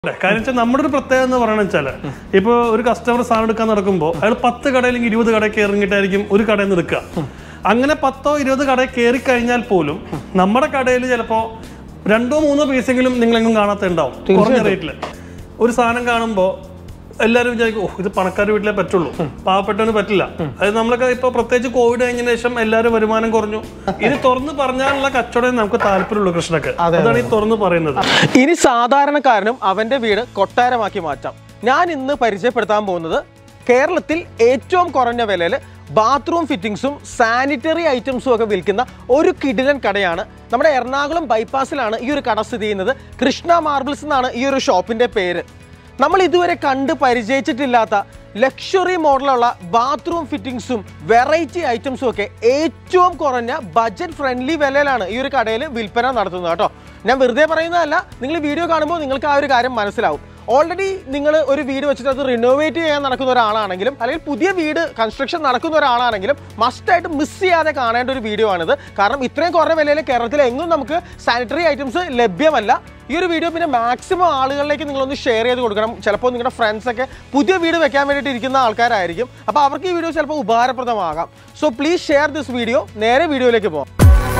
കാര്യം വെച്ചാൽ നമ്മുടെ ഒരു പ്രത്യേകത എന്ന് പറയുന്നത് വെച്ചാല് ഇപ്പൊ ഒരു കസ്റ്റമർ സാധനം എടുക്കാൻ നടക്കുമ്പോൾ അയാൾ പത്ത് കടയിലെങ്കിൽ ഇരുപത് കടയിൽ കയറിങ്ങിട്ടായിരിക്കും ഒരു കടയിൽ നിന്ന് എടുക്കുക അങ്ങനെ പത്തോ ഇരുപത് കടയിൽ കയറി കഴിഞ്ഞാൽ പോലും നമ്മുടെ കടയിൽ ചിലപ്പോ രണ്ടോ മൂന്നോ പീസെങ്കിലും നിങ്ങളെങ്ങും കാണാത്ത ഉണ്ടാവും കുറഞ്ഞ റേറ്റിൽ ഒരു സാധനം കാണുമ്പോൾ എല്ലാവരും വിചാരിക്കും ഓ ഇത് പണക്കാരുടെ വീട്ടിലേ പറ്റുള്ളൂ പാവപ്പെട്ടവന് പറ്റില്ല അത് നമ്മളൊക്കെ ഇപ്പൊ പ്രത്യേകിച്ച് കോവിഡ് കഴിഞ്ഞതിന് ശേഷം എല്ലാവരും വരുമാനം കുറഞ്ഞു ഇത് തുറന്ന് പറഞ്ഞാലുള്ള കച്ചവടം നമുക്ക് താല്പര്യമുള്ളൂ കൃഷ്ണക്ക് അതാണ് ഈ തുറന്ന് പറയുന്നത് ഇനി സാധാരണക്കാരനും അവന്റെ വീട് കൊട്ടാരമാക്കി മാറ്റാം ഞാൻ ഇന്ന് പരിചയപ്പെടുത്താൻ പോകുന്നത് കേരളത്തിൽ ഏറ്റവും കുറഞ്ഞ വിലയിൽ ബാത്റൂം ഫിറ്റിംഗ്സും സാനിറ്ററി ഐറ്റംസും ഒക്കെ വിൽക്കുന്ന ഒരു കിടിലൻ കടയാണ് നമ്മുടെ എറണാകുളം ബൈപ്പാസിലാണ് ഈ ഒരു കട സ്ഥിതി ചെയ്യുന്നത് കൃഷ്ണ മാർബിൾസ് എന്നാണ് ഈ ഒരു ഷോപ്പിന്റെ പേര് നമ്മൾ ഇതുവരെ കണ്ട് പരിചയിച്ചിട്ടില്ലാത്ത ലക്ഷറി മോഡലുള്ള ബാത്റൂം ഫിറ്റിംഗ്സും വെറൈറ്റി ഐറ്റംസും ഒക്കെ ഏറ്റവും കുറഞ്ഞ ബജറ്റ് ഫ്രണ്ട്ലി വിലയിലാണ് ഈ ഒരു കടയിൽ വിൽപ്പന നടത്തുന്നത് കേട്ടോ ഞാൻ വെറുതെ പറയുന്നതല്ല നിങ്ങൾ ഈ വീഡിയോ കാണുമ്പോൾ നിങ്ങൾക്ക് ആ ഒരു കാര്യം മനസ്സിലാവും ഓൾറെഡി നിങ്ങൾ ഒരു വീട് വെച്ചിട്ട് അത് റിനോവേറ്റ് ചെയ്യാൻ നടക്കുന്ന ഒരാളാണെങ്കിലും അല്ലെങ്കിൽ പുതിയ വീട് കൺസ്ട്രക്ഷൻ നടക്കുന്ന ഒരാളാണെങ്കിലും മസ്റ്റായിട്ട് മിസ് ചെയ്യാതെ കാണേണ്ട ഒരു വീഡിയോ ആണിത് കാരണം ഇത്രയും കുറഞ്ഞ വിലയിൽ കേരളത്തിൽ എങ്ങും നമുക്ക് സാനിറ്ററി ഐറ്റംസ് ലഭ്യമല്ല ഈ ഒരു വീഡിയോ പിന്നെ മാക്സിമം ആളുകളിലേക്ക് നിങ്ങളൊന്ന് ഷെയർ ചെയ്ത് കൊടുക്കണം ചിലപ്പോൾ നിങ്ങളുടെ ഫ്രണ്ട്സ് ഒക്കെ പുതിയ വീട് വെക്കാൻ വേണ്ടിയിട്ട് ഇരിക്കുന്ന ആൾക്കാരായിരിക്കും അപ്പോൾ അവർക്ക് ഈ വീഡിയോ ചിലപ്പോൾ ഉപകാരപ്രദമാകാം so please share this video നേരെ വീഡിയോയിലേക്ക് പോകാം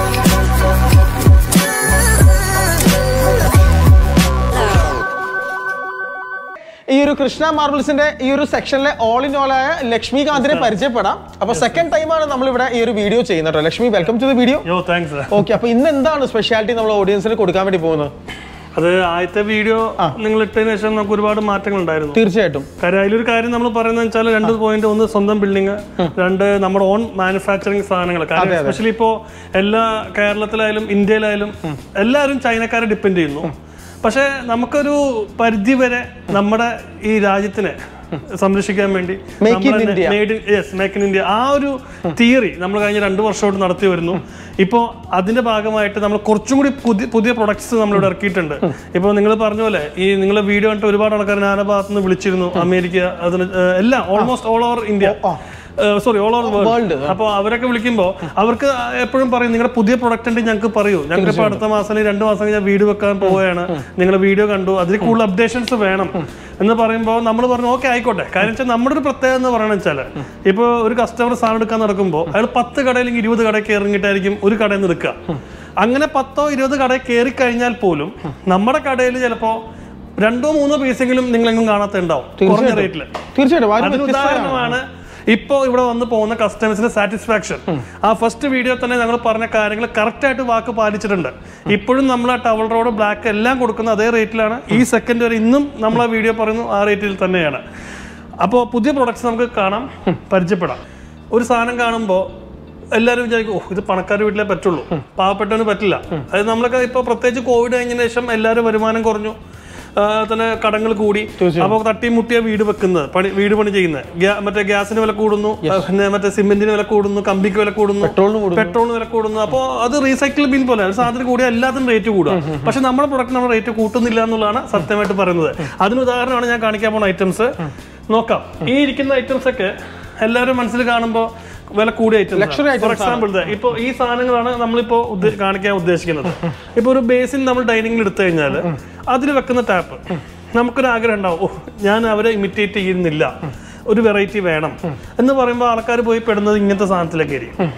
ഈ ഒരു കൃഷ്ണ മാർബിൾസിന്റെ ഈ ഒരു സെക്ഷനിലെ ഓൾ ഇൻ ഓൾ ആയ ലക്ഷ്മികാന്തിനെ പരിചയപ്പെടാം അപ്പൊ സെക്കൻഡ് ടൈമാണ് നമ്മൾ ഇവിടെ ഈ ഒരു വീഡിയോ ചെയ്യുന്നത് കേട്ടോ Lakshmi welcome to the video yo thanks okay അപ്പൊ ഇന്ന് എന്താണ് സ്പെഷ്യാലിറ്റി നമ്മൾ ഓഡിയൻസിന് കൊടുക്കാൻ വേണ്ടി പോകുന്നത് അത് ആദ്യത്തെ വീഡിയോ നിങ്ങൾ ഇട്ടതിന് ശേഷം നമുക്ക് ഒരുപാട് മാറ്റങ്ങൾ ഉണ്ടായിരുന്നു തീർച്ചയായിട്ടും കാര്യം അതിലൊരു കാര്യം നമ്മൾ പറയുന്നത് വെച്ചാൽ രണ്ട് പോയിന്റ് ഒന്ന് സ്വന്തം ബിൽഡിംഗ് രണ്ട് നമ്മുടെ ഓൺ മാനുഫാക്ചറിങ് സാധനങ്ങൾ കാര്യം എസ്പെഷ്യലി ഇപ്പോ എല്ലാ കേരളത്തിലായാലും ഇന്ത്യയിലായാലും എല്ലാവരും ചൈനക്കാരെ ഡിപ്പെൻഡ് ചെയ്യുന്നു പക്ഷെ നമുക്കൊരു പരിധി വരെ നമ്മുടെ ഈ രാജ്യത്തിനെ സംരക്ഷിക്കാൻ വേണ്ടി Make in India. Yes make in India ആ ഒരു തിയറി നമ്മൾ കഴിഞ്ഞ രണ്ട് വർഷമായിട്ട് നടത്തി വരുന്നു ഇപ്പോൾ അതിന്റെ ഭാഗമായിട്ട് നമ്മൾ കുറച്ചും കൂടി പുതിയ പുതിയ പ്രൊഡക്ട്സ് നമ്മളിവിടെ ഇറക്കിയിട്ടുണ്ട് ഇപ്പോൾ നിങ്ങൾ പറഞ്ഞ പോലെ ഈ നിങ്ങളെ വീഡിയോ കണ്ടിട്ട് ഒരുപാട് ആൾക്കാർ നാനാ ഭാഗത്ത് നിന്ന് വിളിച്ചിരുന്നു അമേരിക്ക അതിന് ഏഹ്, എല്ലാം almost all over India sorry all over world world അപ്പോൾ അവരൊക്കെ വിളിക്കുമ്പോൾ അവർക്ക് എപ്പോഴും പറയും നിങ്ങളുടെ പുതിയ പ്രൊഡക്റ്റ് ഉണ്ട് ഞങ്ങൾക്ക് പറയൂ ഞങ്ങൾക്ക് ഇപ്പോൾ അടുത്ത മാസം അല്ലെങ്കിൽ രണ്ട് മാസം കഴിഞ്ഞാൽ വീഡിയോ വെക്കാൻ പോവുകയാണ് നിങ്ങളുടെ വീഡിയോ കണ്ടു അതിൽ കൂടുതൽ അപ്ഡേഷൻസ് വേണം എന്ന് പറയുമ്പോൾ നമ്മൾ പറഞ്ഞു ഓക്കെ ആയിക്കോട്ടെ കാര്യം വെച്ചാൽ നമ്മുടെ ഒരു പ്രത്യേകത എന്ന് പറയുന്നത് വെച്ചാൽ ഇപ്പോൾ ഒരു കസ്റ്റമർ സാധനം എടുക്കാൻ നടക്കുമ്പോൾ അയാൾ പത്ത് കടയിലെങ്കിൽ ഇരുപത് കടയിൽ കയറിങ്ങിട്ടായിരിക്കും ഒരു കടയിൽ നിന്ന് എടുക്കുക അങ്ങനെ പത്തോ ഇരുപത് കടയിൽ കയറി കഴിഞ്ഞാൽ പോലും നമ്മുടെ കടയിൽ ചിലപ്പോൾ രണ്ടോ മൂന്നോ പീസെങ്കിലും നിങ്ങളെങ്ങും കാണാത്ത ഉണ്ടാവും കുറഞ്ഞ റേറ്റിൽ തീർച്ചയായിട്ടും വളരെ അതിന് ഉദാഹരണമാണ് ഇപ്പോ ഇവിടെ വന്ന് പോകുന്ന കസ്റ്റമേഴ്സിന്റെ സാറ്റിസ്ഫാക്ഷൻ ആ ഫസ്റ്റ് വീഡിയോ തന്നെ ഞങ്ങൾ പറഞ്ഞ കാര്യങ്ങൾ കറക്റ്റ് ആയിട്ട് വാക്ക് പാലിച്ചിട്ടുണ്ട് ഇപ്പോഴും നമ്മൾ ആ ടവൽ റോഡ് ബ്ലാക്ക് എല്ലാം കൊടുക്കുന്ന അതേ റേറ്റിലാണ് ഈ സെക്കൻഡ് വരെ ഇന്നും നമ്മൾ ആ വീഡിയോ പറയുന്നു ആ റേറ്റിൽ തന്നെയാണ് അപ്പോൾ പുതിയ പ്രൊഡക്ട്സ് നമുക്ക് കാണാം പരിചയപ്പെടാം ഒരു സാധനം കാണുമ്പോൾ എല്ലാവരും വിചാരിക്കും ഓ ഇത് പണക്കാരുടെ വീട്ടിലേ പറ്റുള്ളൂ പാവപ്പെട്ടവന് പറ്റില്ല അത് നമ്മളൊക്കെ ഇപ്പോൾ പ്രത്യേകിച്ച് കോവിഡ് കഴിഞ്ഞതിന് ശേഷം എല്ലാവരും വരുമാനം കുറഞ്ഞു ആ, തന്നെ കടങ്ങൾ കൂടി അപ്പോൾ തട്ടി മുട്ടിയ വീട് വെക്കുന്നത് പണി വീട് പണി ചെയ്യുന്നത് ഗ്യാ- മറ്റേ ഗ്യാസിന് വില കൂടുന്നു പിന്നെ മറ്റേ സിമെന്റിന് വില കൂടുന്നു കമ്പിക്ക് വില കൂടുന്നു പെട്രോളിന് കൂടുന്നു. പെട്രോളിന് വില കൂടുന്നു അപ്പോൾ അത് റീസൈക്കിൾ ബിൻ പോലെ ഒരു സാധനത്തിന് കൂടിയ എല്ലാത്തിനും റേറ്റ് കൂടുക പക്ഷെ നമ്മുടെ പ്രൊഡക്റ്റ് നമ്മൾ റേറ്റ് കൂട്ടുന്നില്ല എന്നുള്ളതാണ് സത്യമായിട്ട് പറയുന്നത് അതിന് ഉദാഹരണമാണ് ഞാൻ കാണിക്കാൻ പോകുന്ന ഐറ്റംസ് നോക്കാം ഈ ഇരിക്കുന്ന ഐറ്റംസ് ഒക്കെ എല്ലാവരും മനസ്സിൽ കാണുമ്പോൾ വില കൂടിയ items Luxury items for example ഇപ്പൊ ഈ സാധനങ്ങളാണ് നമ്മളിപ്പോ ഉദ്ദേ- കാണിക്കാൻ ഉദ്ദേശിക്കുന്നത് ഇപ്പൊ ഒരു ബേസിൻ നമ്മൾ ഡൈനിങ്ങിൽ എടുത്തു കഴിഞ്ഞാൽ അതിൽ വെക്കുന്ന ടാപ്പ് നമുക്കൊരു ആഗ്രഹം ഉണ്ടാവും ഓ ഞാൻ അവരെ ഇമിറ്റേറ്റ് ചെയ്യുന്നില്ല ഒരു വെറൈറ്റി വേണം എന്ന് പറയുമ്പോൾ ആൾക്കാർ പോയി പെടുന്നത് ഇങ്ങനത്തെ സാധനത്തിലേക്ക് ആയിരിക്കും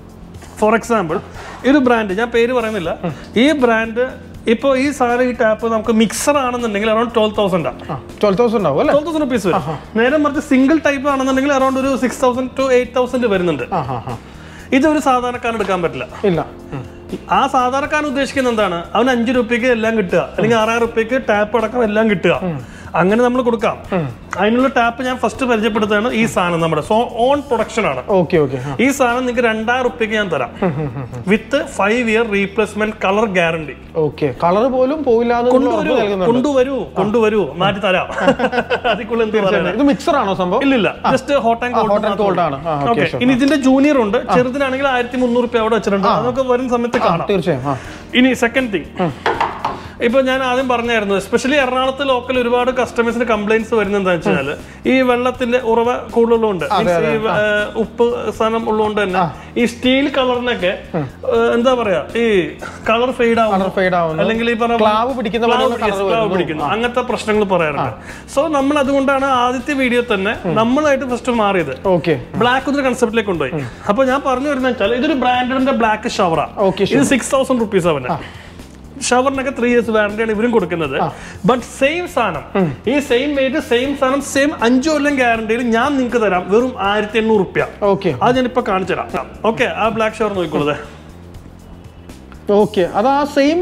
ഫോർ എക്സാമ്പിൾ ഈ ഒരു ബ്രാൻഡ് ഞാൻ പേര് പറയുന്നില്ല ഈ ബ്രാൻഡ് ഇപ്പോൾ ഈ സാധനം ഈ ടാപ്പ് നമുക്ക് മിക്സർ ആണെന്നുണ്ടെങ്കിൽ അറൌണ്ട് ട്വൽവ് തൗസൻഡ് ആണ് ട്വൽവ് തൗസൻഡ് ഉണ്ടാവും അല്ലേ ട്വൽവ് തൗസൻഡ് റുപ്പീസ് വരും നേരെ മറിച്ച് സിംഗിൾ ടൈപ്പ് ആണെന്നുണ്ടെങ്കിൽ അറൌണ്ട് ഒരു six thousand to eight thousand വരുന്നുണ്ട് ആ ഹാ ഹാ ഇതൊരു സാധാരണക്കാരൻ എടുക്കാൻ പറ്റില്ല ഇല്ല ആ സാധാരണക്കാരൻ ഉദ്ദേശിക്കുന്നത് എന്താണ് അവന് അഞ്ച് റുപ്യക്ക് എല്ലാം കിട്ടുക അല്ലെങ്കിൽ ആറായിരം റുപ്യക്ക് ടാപ്പ് അടക്കം എല്ലാം കിട്ടുക അങ്ങനെ നമ്മൾ കൊടുക്കാം അതിനുള്ള ടാപ്പ് ഞാൻ ഫസ്റ്റ് പരിചയപ്പെടുത്തുകയാണ് ഈ സാധനം നമ്മുടെ സോ ഓൺ പ്രൊഡക്ഷൻ ആണ് ഓക്കെ ഓക്കെ ഈ സാധനം നിങ്ങൾക്ക് രണ്ടായിരം റുപ്യക്ക് ഞാൻ തരാം with five year replacement colour guarantee okay colour പോലും പോയില്ല എന്ന് നിങ്ങൾ ഉറപ്പ് കൊണ്ടുവരൂ നൽകുന്നുണ്ട് കൊണ്ടുവരൂ കൊണ്ടുവരൂ മാറ്റി തരാം അതിക്കുള്ള എന്ത് പറയാനാ ഇത് മിക്സർ ആണോ സംഭവം ഇല്ലില്ല just hot and hot and cold ആണ്. ആ, okay, ഓക്കെ sure. ഇനി ഇതിന്റെ ജൂനിയർ ഉണ്ട് ചെറുതിനാണെങ്കിൽ ആയിരത്തി മുന്നൂറ് രൂപ അവിടെ വെച്ചിട്ടുണ്ട് അതൊക്കെ വരുന്ന സമയത്ത് കാണാം തീർച്ചയായും ആ ഇനി സെക്കൻഡ് തിങ് ഇപ്പൊ ഞാൻ ആദ്യം പറഞ്ഞായിരുന്നു എസ്പെഷ്യലി എറണാകുളത്ത് ലോക്കൽ ഒരുപാട് കസ്റ്റമേഴ്സിന് കംപ്ലൈന്റ്സ് വരുന്നത് എന്താ വെച്ചാൽ ഈ വെള്ളത്തിന്റെ ഉറവ കൂടുതലുണ്ട് Means ഈ ഏ, ഉപ്പ് സാധനം ഉള്ളതുകൊണ്ട് തന്നെ ഈ സ്റ്റീൽ കളറിനൊക്കെ ഏ, എന്താ പറയാ ഈ കളർ ഫെയ്ഡ് ആവും ഫെയ്ഡ് ആവുന്നു അല്ലെങ്കിൽ ഈ പറഞ്ഞ ക്ലാവ് പിടിക്കുന്ന പോലെ ക്ലാവ് colour yes, ക്ലാവ് പിടിക്കുന്നു അങ്ങനത്തെ പ്രശ്നങ്ങൾ പറയാറുണ്ട് സോ നമ്മൾ അതുകൊണ്ടാണ് ആദ്യത്തെ വീഡിയോ തന്നെ നമ്മളായിട്ട് ഫസ്റ്റ് മാറിയത് ഓക്കെ ബ്ലാക്ക് എന്നൊരു കൺസെപ്റ്റിലേക്ക് കൊണ്ടുപോയി അപ്പൊ ഞാൻ പറഞ്ഞു വരുന്ന വെച്ചാൽ ഇതൊരു ബ്രാൻഡിന്റെ ബ്ലാക്ക് ഷവറാ ഓക്കെ ഇത് സിക്സ് തൗസൻഡ് റുപ്പീസ് അവന് ഷവറിനൊക്കെ ത്രീ ഇയേഴ്സ് വാറന്റിയാണ് ഇവരും കൊടുക്കുന്നത് ബട്ട് സെയിം സാധനം ഈ സെയിം വെയിറ്റ് സെയിം സാധനം സെയിം അഞ്ചു കൊല്ലം ഗ്യാരണ്ടിയിൽ ഞാൻ നിങ്ങൾക്ക് തരാം വെറും ആയിരത്തി എണ്ണൂറ് റുപ്യ ഓക്കെ അത് ഞാൻ ഇപ്പൊ കാണിച്ചു തരാം ഓക്കെ ആ ബ്ലാക്ക് ഷവർ നോക്കിക്കോളത് ഓക്കെ അത് ആ സെയിം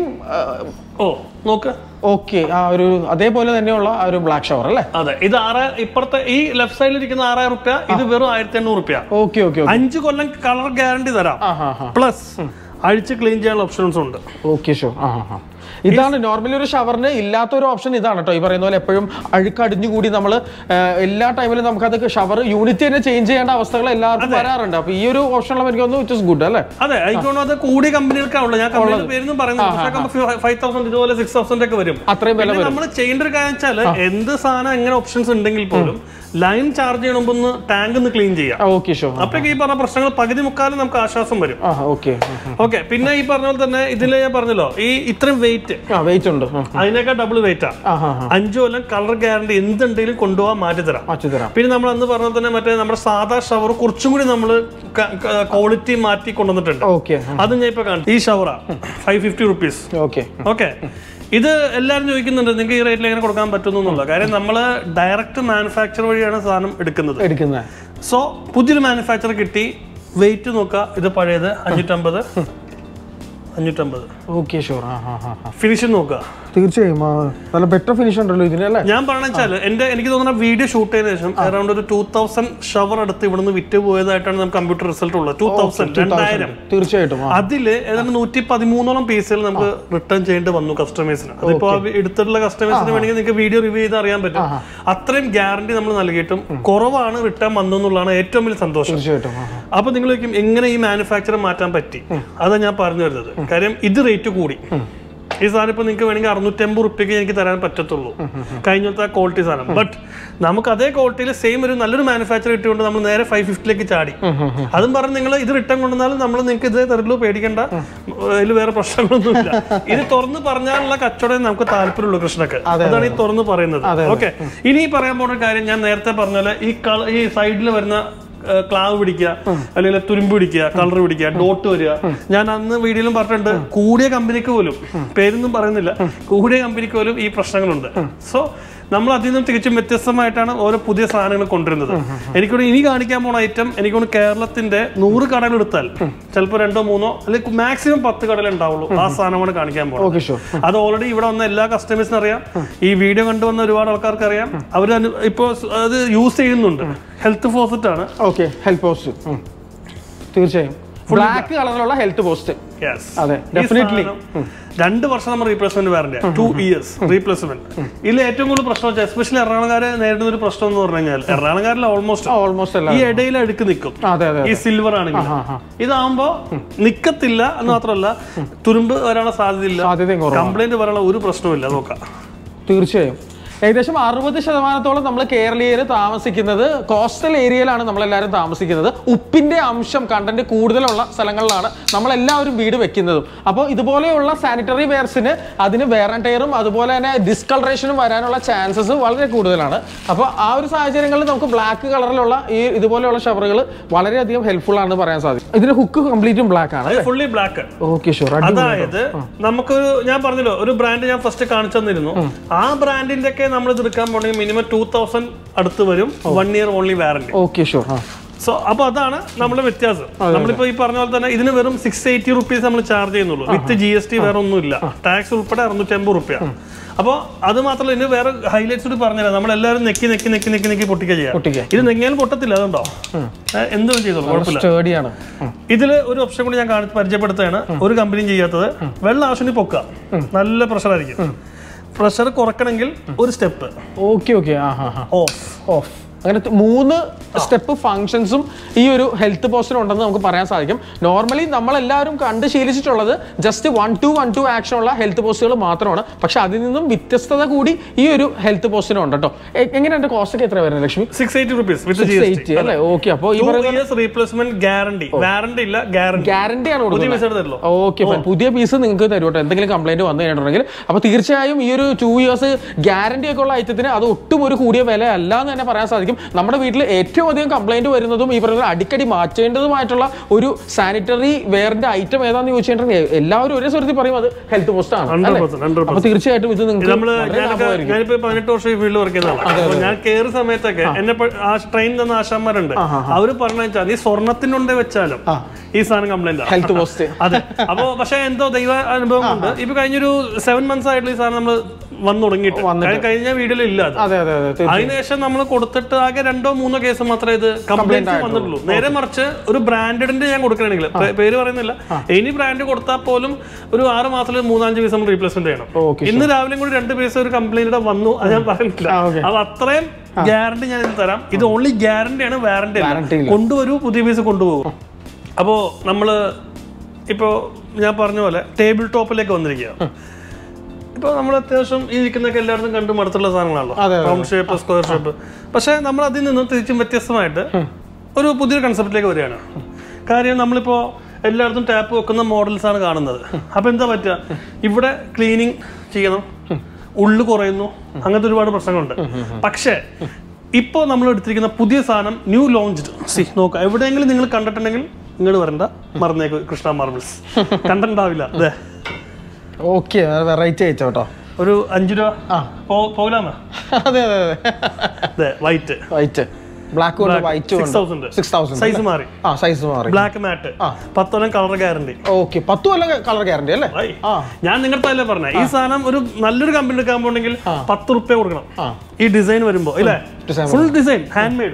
ഓ നോക്ക് ഓക്കെ ആ ഒരു അതേപോലെ തന്നെയുള്ള ആ ഒരു ബ്ലാക്ക് ഷവർ അല്ലേ അതെ ഇത് ആറ് ഇപ്പുറത്തെ ഈ ലെഫ്റ്റ് സൈഡിൽ ഇരിക്കുന്ന ആറായിരം റുപ്യ ഇത് വെറും ആയിരത്തി എണ്ണൂറ് റുപ്യ ഓക്കെ ഓക്കെ അഞ്ചു കൊല്ലം കളർ ഗ്യാരണ്ടി തരാം ആ ഹാ ഹാ പ്ലസ് അഴിച്ച് ക്ലീൻ ചെയ്യാനുള്ള ഓപ്ഷൻസ് ഉണ്ട് ഓക്കെ ഷോ ആ ഹാ ഹാ ഇതാണ് നോർമലി ഒരു ഷവറിന് ഇല്ലാത്ത ഒരു ഓപ്ഷൻ ഇതാണ് കേട്ടോ ഈ പറയുന്ന പോലെ എപ്പോഴും അഴുക്കടിഞ്ഞുകൂടി നമ്മൾ എല്ലാ ടൈമിലും നമുക്കത് ഷവർ യൂണിറ്റ് തന്നെ ചേഞ്ച് ചെയ്യേണ്ട അവസ്ഥകൾ എല്ലാവർക്കും വരാറുണ്ട് അപ്പൊ ഈ ഒരു ഓപ്ഷനുള്ള എനിക്ക് തോന്നുന്നു ഇറ്റ് ഇസ് ഗുഡ് അല്ലേ അതെ എനിക്ക് തോന്നുന്നു അത് കൂടിയ കമ്പനികൾക്കാണുള്ളൂ ഞാൻ കമ്പനിയുടെ പേരൊന്നും പറയുന്നത് ഫൈവ് തൗസൻഡ് ഇതുപോലെ സിക്സ് തൗസൻഡ് ഒക്കെ വരും അത്രയും വില വരും നമ്മൾ ചെയ്യേണ്ട ഒരു കാര്യം വെച്ചാൽ എന്ത് സാധനം എങ്ങനെ ഓപ്ഷൻസ് ഉണ്ടെങ്കിൽ പോലും ലൈൻ ചാർജ് ചെയ്യണം മുമ്പ് ഒന്ന് ടാങ്ക് ഒന്ന് ക്ലീൻ ചെയ്യാം ഓക്കെ ഷോ അപ്പോഴേക്ക് ഈ പറഞ്ഞ പ്രശ്നങ്ങൾ പകുതി മുക്കാലും നമുക്ക് ആശ്വാസം വരും ആ ഓക്കെ ഓക്കെ പിന്നെ ഈ പറഞ്ഞ പോലെ തന്നെ ഇതിൽ ഞാൻ പറഞ്ഞല്ലോ ഈ ഇത്രയും വെയിറ്റ് ആ വെയിറ്റ് ഉണ്ട് ആ. അതിനേക്കാൾ ഡബിൾ വെയിറ്റാ ആ ഹാ ഹാ അഞ്ചു കൊല്ലം കളർ ഗ്യാരണ്ടി എന്തുണ്ടെങ്കിലും കൊണ്ടുപോകാൻ മാറ്റി തരാം മാറ്റി തരാം പിന്നെ നമ്മൾ അന്ന് പറഞ്ഞ തന്നെ മറ്റേ നമ്മുടെ സാധാ ഷവർ കുറച്ചും കൂടി നമ്മൾ ക്വാളിറ്റി മാറ്റി കൊണ്ടുവന്നിട്ടുണ്ട് ഓക്കെ അത് ഞാൻ ഇപ്പൊ കാണും ഈ ഷവറാ five fifty rupees okay okay ഇത് എല്ലാവരും ചോദിക്കുന്നുണ്ട് നിങ്ങൾക്ക് ഈ റേറ്റിൽ എങ്ങനെ കൊടുക്കാൻ പറ്റുന്നു എന്നുള്ള കാര്യം നമ്മൾ ഡയറക്റ്റ് മാനുഫാക്ചർ വഴിയാണ് സാധനം എടുക്കുന്നത് എടുക്കുന്നത് സോ പുതിയൊരു മാനുഫാക്ചർ കിട്ടി വെയിറ്റ് നോക്കുക ഇത് പഴയത് അഞ്ഞൂറ്റമ്പത് അഞ്ഞൂറ്റമ്പത് ഓക്കെ ഷുവർ ആ ഹാ ഹാ ഹാ ഫിനിഷിംഗ് നോക്കുക തീർച്ചയായും ആ, നല്ല ബെറ്റർ ഫിനിഷ് ഉണ്ടല്ലോ ഇതിന് അല്ലേ ഞാൻ പറഞ്ഞ വെച്ചാൽ എന്റെ എനിക്ക് തോന്നുന്ന വീഡിയോ ഷൂട്ട് ചെയ്തതിനു ശേഷം അറൌണ്ട് ഒരു ടൂ തൗസൻഡ് ഷവർ അടുത്ത് ഇവിടുന്ന് വിറ്റ് പോയതായിട്ടാണ് നമുക്ക് കമ്പ്യൂട്ടർ റിസൾട്ട് ഉള്ളത് ടൂ തൗസൻഡ് രണ്ടായിരം തീർച്ചയായിട്ടും ആ അതില് ഏതാണ്ട് നൂറ്റി പതിമൂന്നോളം പീസുകൾ നമുക്ക് റിട്ടേൺ ചെയ്യേണ്ടി വന്നു കസ്റ്റമേഴ്സിന് അതിപ്പോ ആ വി- എടുത്തിട്ടുള്ള കസ്റ്റമേഴ്സിന് വേണമെങ്കിൽ നിങ്ങൾക്ക് വീഡിയോ റിവ്യൂ ചെയ്ത് അറിയാൻ പറ്റും അത്രയും ഗ്യാരണ്ടി നമ്മൾ നൽകിയിട്ടും കുറവാണ് റിട്ടേൺ വന്നു എന്നുള്ളതാണ് ഏറ്റവും വലിയ സന്തോഷം തീർച്ചയായിട്ടും ആ, ആ. അപ്പൊ നിങ്ങൾ ചോദിക്കും എങ്ങനെ ഈ മാനുഫാക്ചർ മാറ്റാൻ പറ്റി അതാ ഞാൻ പറഞ്ഞു വരുന്നത് കാര്യം ഇത് റേറ്റ് കൂടി ഈ സാധനം ഇപ്പൊ നിങ്ങൾക്ക് വേണമെങ്കിൽ അറുന്നൂറ്റമ്പത് റുപ്യക്ക് എനിക്ക് തരാൻ പറ്റത്തുള്ളൂ കഴിഞ്ഞത്തെ ക്വാളിറ്റി സാധനം ബട്ട് നമുക്ക് അതേ ക്വാളിറ്റിയിൽ സെയിം ഒരു നല്ലൊരു മാനുഫാക്ചർ ഇട്ടുകൊണ്ട് നമ്മൾ നേരെ ഫൈവ് ഫിഫ്റ്റിലേക്ക് ചാടി അതും പറഞ്ഞ് നിങ്ങൾ ഇത് റിട്ടേൺ കൊണ്ടുവന്നാലും നമ്മൾ നിങ്ങൾക്ക് ഇതേ തരുള്ളൂ പേടിക്കേണ്ട അതിൽ വേറെ പ്രശ്നങ്ങളൊന്നുമില്ല ഇത് തുറന്ന് പറഞ്ഞാലുള്ള കച്ചവടം നമുക്ക് താല്പര്യമുള്ളൂ കൃഷ്ണക്ക് അതാണ് ഈ തുറന്ന് പറയുന്നത് ഓക്കെ ഇനി ഈ പറയാൻ പോകുന്ന കാര്യം ഞാൻ നേരത്തെ പറഞ്ഞ പോലെ ഈ കള ഈ സൈഡിൽ വരുന്ന ഏഹ് ക്ലാവ് പിടിക്കുക അല്ലെങ്കിൽ തുരുമ്പ് പിടിക്കുക കളർ പിടിക്കുക ഡോട്ട് വരിക ഞാൻ അന്ന് വീഡിയോയിലും പറഞ്ഞിട്ടുണ്ട് കൂടിയ കമ്പനിക്ക് പോലും പേരൊന്നും പറയുന്നില്ല കൂടിയ കമ്പനിക്ക് പോലും ഈ പ്രശ്നങ്ങളുണ്ട് സോ നമ്മൾ അതിൽ നിന്നും തികച്ചും വ്യത്യസ്തമായിട്ടാണ് ഓരോ പുതിയ സാധനങ്ങൾ കൊണ്ടുവരുന്നത് എനിക്കൂടെ ഇനി കാണിക്കാൻ പോണ ഐറ്റം എനിക്കൊന്ന് കേരളത്തിന്റെ നൂറ് കടകൾ എടുത്താൽ ചിലപ്പോൾ രണ്ടോ മൂന്നോ അല്ലെങ്കിൽ മാക്സിമം പത്ത് കടകൾ ഉണ്ടാവുള്ളൂ ആ സാധനമാണ് കാണിക്കാൻ പോകുന്നത് ഓക്കെ ഷുവർ അത് ഓൾറെഡി ഇവിടെ വന്ന എല്ലാ കസ്റ്റമേഴ്സിനും അറിയാം ഈ വീഡിയോ കണ്ടുവന്ന ഒരുപാട് ആൾക്കാർക്ക് അറിയാം അവർ ഇപ്പോൾ അത് യൂസ് ചെയ്യുന്നുണ്ട് ഹെൽത്ത് ഫോസറ്റ് ആണ് ഓക്കെ ഹെൽത്ത് പോസ്റ്റ് തീർച്ചയായും ബ്ലാക്ക് കളറിലുള്ള ഹെൽത്ത് പോസ്റ്റ് Yes. അതെ, ഈ definitely. സാധനം രണ്ട് വർഷം നമ്മൾ replacement warranty two years replacement ഇതിൽ ഏറ്റവും കൂടുതൽ പ്രശ്നം വെച്ചാൽ എസ്പെഷ്യലി എറണാകുളംകാരെ നേരിടുന്ന ഒരു പ്രശ്നം എന്ന് പറഞ്ഞു കഴിഞ്ഞാൽ എറണാകുളംകാരിൽ ഓൾമോസ്റ്റ് ഓൾമോസ്റ്റ് അല്ല ഈ ഇടയിൽ അടുക്ക് നിൽക്കും അതെ അതെ ഈ സിൽവർ ആണെങ്കിൽ ഇതാവുമ്പോ നിക്കത്തില്ല എന്ന് മാത്രമല്ല തുരുമ്പ് വരാനുള്ള സാധ്യതയില്ല സാധ്യതയും കുറവാണ് കംപ്ലൈന്റ് വരാനുള്ള ഒരു പ്രശ്നവുമില്ല നോക്കാം തീർച്ചയായും ഏകദേശം അറുപത് ശതമാനത്തോളം നമ്മൾ കേരളീയർ താമസിക്കുന്നത് കോസ്റ്റൽ ഏരിയയിലാണ് നമ്മളെല്ലാവരും താമസിക്കുന്നത് ഉപ്പിന്റെ അംശം കണ്ടന്റ് കൂടുതലുള്ള സ്ഥലങ്ങളിലാണ് നമ്മളെല്ലാവരും വീട് വെക്കുന്നതും അപ്പോൾ ഇതുപോലെയുള്ള സാനിറ്ററി വെയർസിന് അതിന് വേറെ ടയറും അതുപോലെ തന്നെ ഡിസ്കളറേഷനും വരാനുള്ള ചാൻസസ് വളരെ കൂടുതലാണ് അപ്പോൾ ആ ഒരു സാഹചര്യങ്ങളിൽ നമുക്ക് ബ്ലാക്ക് കളറിലുള്ള ഈ ഇതുപോലെയുള്ള ഷവറുകൾ വളരെയധികം ഹെൽപ്ഫുൾ ആണെന്ന് പറയാൻ സാധിക്കും ഇതിന് ഹുക്ക് കംപ്ലീറ്റും ബ്ലാക്ക് ആണ് ഫുള്ളി ബ്ലാക്ക് ഓക്കെ ഷുവർ അതായത് നമുക്കൊരു ഞാൻ പറഞ്ഞല്ലോ ഒരു ബ്രാൻഡ് ഞാൻ ഫസ്റ്റ് കാണിച്ചു തന്നിരുന്നു ആ ബ്രാൻഡിന്റെ ഒക്കെ നമ്മൾ ഇത് എടുക്കാൻ പോണെങ്കിൽ മിനിമം ടൂ തൗസൻഡ് അടുത്ത് വരും one year only warranty okay sure ആ സോ അപ്പൊ അതാണ് നമ്മുടെ വ്യത്യാസം നമ്മളിപ്പോ ഈ പറഞ്ഞ പോലെ തന്നെ ഇതിന് വെറും സിക്സ് എയ്റ്റി റുപ്പീസ് നമ്മൾ ചാർജ് ചെയ്യുന്നുള്ളൂ വിത്ത് ജി എസ് ടി വേറെ ഒന്നുമില്ല ടാക്സ് ഉൾപ്പെടെ അറുന്നൂറ്റി അമ്പത് റുപ്യ അപ്പോൾ അത് മാത്രമല്ല ഇതിന് വേറെ ഹൈലൈറ്റ്സ് കൂടി പറഞ്ഞുതരാം നമ്മൾ എല്ലാവരും നെക്കി നെക്കി നെക്കി നെക്കി നെക്കി പൊട്ടിക്കുക ചെയ്യാം പൊട്ടിക്കുക. ഇത് നെങ്ങിയാൽ പൊട്ടത്തില്ല അതുണ്ടോ ഏഹ്, എന്തും ചെയ്തോളൂ കുഴപ്പമില്ല സ്റ്റേഡിയാണ് ഇതിൽ ഒരു ഓപ്ഷൻ കൂടി ഞാൻ കാണി പരിചയപ്പെടുത്തുകയാണ് ഒരു കമ്പനിയും ചെയ്യാത്തത് വെള്ളം ആവശ്യത്തിന് പൊക്കുക നല്ല പ്രഷർ ആയിരിക്കും പ്രഷർ കുറക്കണമെങ്കിൽ ഒരു സ്റ്റെപ്പ് ഓക്കെ ഓക്കെ ആ ഹാ ഹാ ഓഫ് ഓഫ് അങ്ങനെ ത- മൂന്ന് സ്റ്റെപ്പ് ഫങ്ഷൻസും ഈ ഒരു ഹെൽത്ത് പോസ്റ്റിൽ ഉണ്ടെന്ന് നമുക്ക് പറയാൻ സാധിക്കും നോർമലി നമ്മളെല്ലാവരും കണ്ട് ശീലിച്ചിട്ടുള്ളത് just one two one two action ഉള്ള ഹെൽത്ത് പോസ്റ്റുകൾ മാത്രമാണ് പക്ഷെ അതിൽ നിന്നും വ്യത്യസ്തത കൂടി ഈ ഒരു ഹെൽത്ത് പോസ്റ്റിനുണ്ട് കേട്ടോ എ- എങ്ങനെ എന്റെ കോസ്റ്റ് ഒക്കെ എത്ര വരുന്നത് Lakshmi six eighty rupees with G six S eighty അല്ലേ ഓക്കെ അപ്പോൾ ഈ ടു പറയുന്ന ഇയേഴ്സ് റീപ്ലേസ്മെന്റ് ഗ്യാരണ്ടി വാറണ്ടി ഇല്ല ഗ്യാരണ്ടി ഗ്യാരണ്ടി ആണ് പുതിയ കൊടുക്കുന്നത് പൈസ തരല്ലോ ഓക്കെ പുതിയ പീസ് നിങ്ങൾക്ക് തരും കേട്ടോ എന്തെങ്കിലും കംപ്ലൈന്റ് വന്നു കഴിഞ്ഞിട്ടുണ്ടെങ്കിൽ അപ്പോൾ തീർച്ചയായും ഈ ഒരു ടു ഇയേഴ്സ് ഗ്യാരണ്ടി ഒക്കെ ഉള്ള ഐറ്റത്തിന് അത് ഒട്ടും ഒരു കൂടിയ വില അല്ല എന്ന് തന്നെ പറയാൻ സാധിക്കും നമ്മുടെ വീട്ടിൽ ഏറ്റവും അധികം കംപ്ലൈന്റ് വരുന്നതും ഈ പറയുന്ന അടിക്കടി മാറ്റേണ്ടതുമായിട്ടുള്ള ഒരു സാനിറ്ററി വെയറിന്റെ ഐറ്റം ഏതാണെന്ന് ചോദിച്ചിട്ടുണ്ടെങ്കിൽ എല്ലാവരും ഒരേ സ്വരത്തിൽ പറയും അത് ഹെൽത്ത് പോസ്റ്റ് ആണ് ഹൺഡ്രഡ് അല്ലേ? പെർസെന്റ് ഹൺഡ്രഡ് അപ്പോൾ തീർച്ചയായിട്ടും ഇത് നിങ്ങൾക്ക് നമ്മള് വളരെ ഞാനൊക്കെ ലാഭമായിരിക്കും ഞാനിപ്പോ പതിനെട്ട് വർഷം ഈ ഫീൽഡിൽ വർക്ക് ചെയ്യുന്നതാണ് അപ്പൊ ഞാൻ കയറിയ സമയത്തൊക്കെ എന്നെ ട്രെയിൻ തന്ന ആശാന്മാരുണ്ട് അവര് പറഞ്ഞു വെച്ചാൽ നീ സ്വർണത്തിനുണ്ടെ വെച്ചാലും ഈ സാധനം കംപ്ലൈന്റ് ഹെൽത്ത് പോസ്റ്റ് അതെ അപ്പൊ പക്ഷെ എന്തോ ദൈവ അനുഭവം കൊണ്ട് ഇപ്പൊ കഴിഞ്ഞൊരു സെവൻ മന്ത്സ് ആയിട്ടുള്ള ഈ സാധനം നമ്മൾ വന്നു തുടങ്ങിയിട്ട് കാര്യം കഴിഞ്ഞ വീഡിയോയിൽ ഇല്ല അത് അതെ അതെ അതെ തീർച്ചയായും. അതിനുശേഷം നമ്മൾ കൊടുത്തിട്ട് ആകെ രണ്ടോ മൂന്നോ കേസ് മാത്രമേ ഇത് കംപ്ലൈന്റ് വന്നിട്ടുള്ളൂ നേരെ മറിച്ച് ഒരു ബ്രാൻഡഡിന്റെ ഞാൻ കൊടുക്കണമെങ്കിൽ പേ- പേര് പറയുന്നില്ല ഇനി ബ്രാൻഡ് കൊടുത്താൽ പോലും ഒരു ആറ് മാസത്തിൽ മൂന്നാഞ്ച് പീസ് നമ്മൾ റീപ്ലേസ്മെന്റ് ചെയ്യണം ഓക്കെ ഇന്ന് രാവിലെ കൂടി രണ്ട് പീസ് ഒരു കംപ്ലൈന്റ് വന്നു അത് ഞാൻ പറയുന്നില്ല ആ, okay. അത് അത്രയും ഗ്യാരണ്ടി ഞാൻ ഇതിൽ തരാം ഇത് ഓൺലി ഗ്യാരണ്ടി ആണ് വാറണ്ടി Warranty ഇല്ല. കൊണ്ടുവരൂ പുതിയ പീസ് കൊണ്ടുപോകും അപ്പോ നമ്മള് ഇപ്പോ ഞാൻ പറഞ്ഞ പോലെ ടേബിൾ ടോപ്പിലേക്ക് വന്നിരിക്കുക ഇപ്പൊ നമ്മൾ അത്യാവശ്യം ഈ ഇരിക്കുന്നൊക്കെ എല്ലായിടത്തും കണ്ടു മടുത്തുള്ള സാധനങ്ങളാണല്ലോ അതെ, അതെ. റൗണ്ട് ഷേപ്പ് സ്ക്വയർ ഷേപ്പ് പക്ഷെ നമ്മൾ അതിൽ നിന്നും തിരിച്ചും വ്യത്യസ്തമായിട്ട് ഒരു പുതിയൊരു കൺസെപ്റ്റിലേക്ക് വരികയാണ് കാര്യം നമ്മളിപ്പോ എല്ലായിടത്തും ടാപ്പ് വെക്കുന്ന മോഡൽസ് ആണ് കാണുന്നത് അപ്പൊ എന്താ പറ്റുക ഇവിടെ ക്ലീനിങ് ചെയ്യണം ഉള്ളു കുറയുന്നു അങ്ങനത്തെ ഒരുപാട് പ്രശ്നങ്ങളുണ്ട് പക്ഷേ ഇപ്പോൾ നമ്മൾ എടുത്തിരിക്കുന്ന പുതിയ സാധനം ന്യൂ ലോഞ്ച്ഡ് സി നോക്കുക എവിടെയെങ്കിലും നിങ്ങൾ കണ്ടിട്ടുണ്ടെങ്കിൽ ഇങ്ങോട്ട് വരണ്ട മറന്നേക്ക് കൃഷ്ണ മാർബിൾസ് കണ്ടിട്ടുണ്ടാവില്ല അതെ ഓക്കെ വെറൈറ്റി അയച്ചോ കേട്ടോ ഒരു അഞ്ചു രൂപ ആ പോകലാമ അതെ അതെ അതെ അതെ വൈറ്റ് വൈറ്റ് ബ്ലാക്ക് കൊണ്ട് white six thousand six thousand size മാറി ആ സൈസ് മാറി ബ്ലാക്ക് മാറ്റ് പത്തോളം കളർ ഗ്യാരണ്ടി ഓക്കെ പത്ത് കൊല്ലം കളർ ഗ്യാരണ്ടി അല്ലേ ആ ഞാൻ നിങ്ങളുടെ അല്ലേ പറഞ്ഞ ഈ സാധനം ഒരു നല്ലൊരു കമ്പനി എടുക്കാൻ പോകണമെങ്കിൽ പത്ത് റുപ്യ കൊടുക്കണം ആ. ഈ ഡിസൈൻ വരുമ്പോ ഇല്ലേ design full design hand made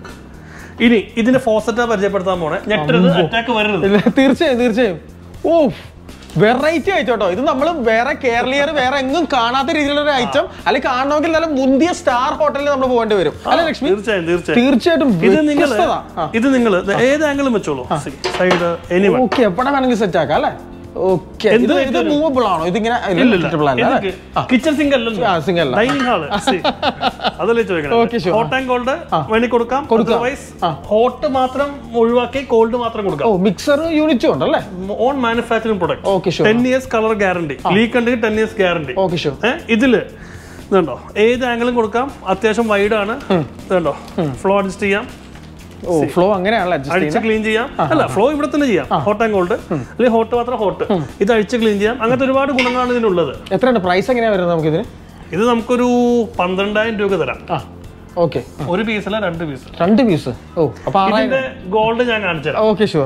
ഇനി ഇതിന്റെ ഫോസറ്റാ പരിചയപ്പെടുത്താൻ പോണേ ഞെട്ടരുത് അറ്റാക്ക് വരരുത് ഇല്ല, തീർച്ചയായും തീർച്ചയായും ഓ വെറൈറ്റി ആയിട്ടോ ഇത് നമ്മൾ വേറെ കേരളീയർ വേറെ എങ്ങും കാണാത്ത രീതിയിലുള്ള ഒരു ഐറ്റം അല്ലെങ്കിൽ കാണണമെങ്കിൽ നല്ല മുന്തിയ സ്റ്റാർ ഹോട്ടലിൽ നമ്മൾ പോകേണ്ടി വരും അല്ലെ ലക്ഷ്മി തീർച്ചയായും തീർച്ചയായും തീർച്ചയായിട്ടും ഇത് നിങ്ങൾ വ്യത്യസ്തത. ആ. ഇത് നിങ്ങൾ ഏത് ആംഗിളും വെച്ചോളൂ സൈഡ് എനിവൺ ഓക്കെ എവിടെ വേണമെങ്കിൽ സെറ്റ് ആക്കാം അല്ലേ ഓക്കെ എന്ത് ഇത് ഇത് മൂവബിൾ ആണോ ഇതിങ്ങനെ retractable അല്ല, അല്ലേ? കിച്ചൺ സിങ്ക് അല്ലല്ലോ ആ, sink അല്ല. ഡൈനിങ് ഹാള് അതല്ലേ Okay, ചോദിക്കണം sure. ഹോട്ട് ആൻഡ് കോൾഡ് വേണി കൊടുക്കാം കൊടുക്കാം. അതർവൈസ് ഹോട്ട് മാത്രം ഒഴിവാക്കി കോൾഡ് മാത്രം കൊടുക്കാം ഓ മിക്സർ യൂണിറ്റും ഉണ്ടല്ലേ own manufacturing product okay sure ten years colour guarantee leak ഉണ്ടെങ്കിൽ ten years guarantee okay sure ഏഹ് ഇതില് ഇതുണ്ടോ ഏത് ആംഗിളും കൊടുക്കാം അത്യാവശ്യം വൈഡ് ആണ് ഇതുണ്ടോ ഫ്ലോ അഡ്ജസ്റ്റ് ചെയ്യാം ഓ ഫ്ലോ അങ്ങനെയാണല്ലോ അഡ്ജസ്റ്റ് അഴിച്ച് ക്ലീൻ ചെയ്യാം അല്ല ഫ്ലോ ഇവിടെ തന്നെ ചെയ്യാം ഹോട്ട് ആൻഡ് കോൾഡ് അല്ലെങ്കിൽ ഹോട്ട് മാത്രം ഹോട്ട് ഇത് അഴിച്ച് ക്ലീൻ ചെയ്യാം അങ്ങനത്തെ ഒരുപാട് ഗുണങ്ങളാണ് ഇതിനുള്ളത് എത്രയാണ് പ്രൈസ് എങ്ങനെയാ വരുന്നത് നമുക്ക് ഇതിന് ഇത് നമുക്കൊരു പന്ത്രണ്ടായിരം രൂപ തരാം ആ ഓക്കെ ഒരു പീസല്ല രണ്ട് പീസ് രണ്ട് പീസ് ഓ അപ്പൊ ആറായിരം ഇതിന്റെ ഗോൾഡ് ഞാൻ കാണിച്ചു തരാം ഓക്കെ ഷുവർ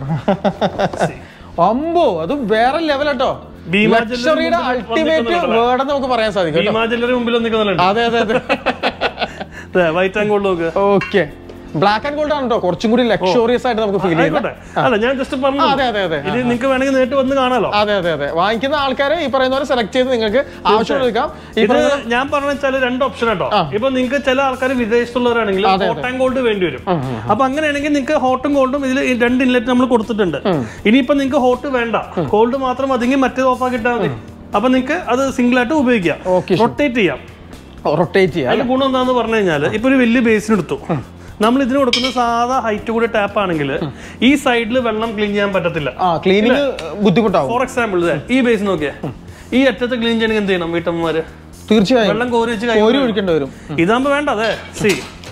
അമ്പോ അത് വേറെ ലെവൽ കേട്ടോ ഭീമാ ലക്ഷറിയുടെ ജ്വല്ലറി അൾട്ടിമേറ്റ് വന്നിരിക്കുന്നുണ്ടല്ലോ. വേർഡ് നമുക്ക് പറയാൻ സാധിക്കും കേട്ടോ. ഭീമാ ജ്വല്ലറി മുമ്പിൽ നിൽക്കുന്നുണ്ട് അതെ അതെ അതെ വൈറ്റ് ആൻഡ് ഗോൾഡ് നോക്ക് ഓക്കെ ബ്ലാക്ക് ആൻഡ് ഗോൾഡ് ആണ് കേട്ടോ കുറച്ചും കൂടി ലക്ഷറിയസ് ആയിട്ട് നമുക്ക് ഫീൽ ചെയ്യുന്നത് ആയിക്കോട്ടെ അല്ല ഞാൻ ജസ്റ്റ് പറഞ്ഞു അതെ അതെ അതെ ഇത് നിങ്ങൾക്ക് വേണമെങ്കിൽ നേരിട്ട് വന്ന് കാണാലോ അതെ അതെ അതെ വാങ്ങിക്കുന്ന ആൾക്കാരെ ഈ പറയുന്ന പോലെ സെലക്ട് ചെയ്ത് നിങ്ങൾക്ക് ആവശ്യമുള്ള എടുക്കാം ഈ ഇത് പറയുന്ന ഞാൻ പറഞ്ഞ വെച്ചാൽ രണ്ട് ഓപ്ഷൻ കേട്ടോ ഇപ്പൊ നിങ്ങൾക്ക് ചില ആൾക്കാർ വിദേശത്തുള്ളവരാണെങ്കിൽ ഹോട്ട് ആൻഡ് ഗോൾഡ് വേണ്ടി വരും അപ്പൊ അങ്ങനെയാണെങ്കിൽ നിങ്ങൾക്ക് ഹോട്ടും ഗോൾഡും ഇതിൽ ഈ രണ്ട് ഇൻലെറ്റ് നമ്മൾ കൊടുത്തിട്ടുണ്ട് ഇനിയിപ്പോ നിങ്ങൾക്ക് ഹോട്ട് വേണ്ട ഗോൾഡ് മാത്രം മതിയെങ്കിൽ മറ്റേത് ഓഫ് ആക്കി ഇട്ടാൽ മതി അപ്പൊ നിങ്ങൾക്ക് അത് സിംഗിൾ ആയിട്ട് ഉപയോഗിക്കാം Okay, റൊട്ടേറ്റ് ചെയ്യാം റൊട്ടേറ്റ് ചെയ്യാം അതിൽ ഗുണം എന്താന്ന് പറഞ്ഞു കഴിഞ്ഞാൽ ഇപ്പൊ ഒരു വലിയ ബേസിന് എടുത്തു നമ്മൾ ഇതിന് കൊടുക്കുന്ന സാധാ ഹൈറ്റ് കൂടി ടാപ്പ് ആണെങ്കിൽ ഈ സൈഡിൽ വെള്ളം ക്ലീൻ ചെയ്യാൻ പറ്റത്തില്ല ആ ക്ലീനിങ് ബുദ്ധിമുട്ടാവും ഫോർ എക്സാമ്പിൾ ഈ ബേസ് നോക്കിയേ ഈ അറ്റത്ത് ക്ലീൻ ചെയ്യണമെങ്കിൽ എന്ത് ചെയ്യണം വീട്ടമ്മമാര് തീർച്ചയായും വെള്ളം കോരി വെച്ച് കൈ കോരി ഒഴിക്കേണ്ടി വരും ഇതാകുമ്പോ വേണ്ട അതെ സി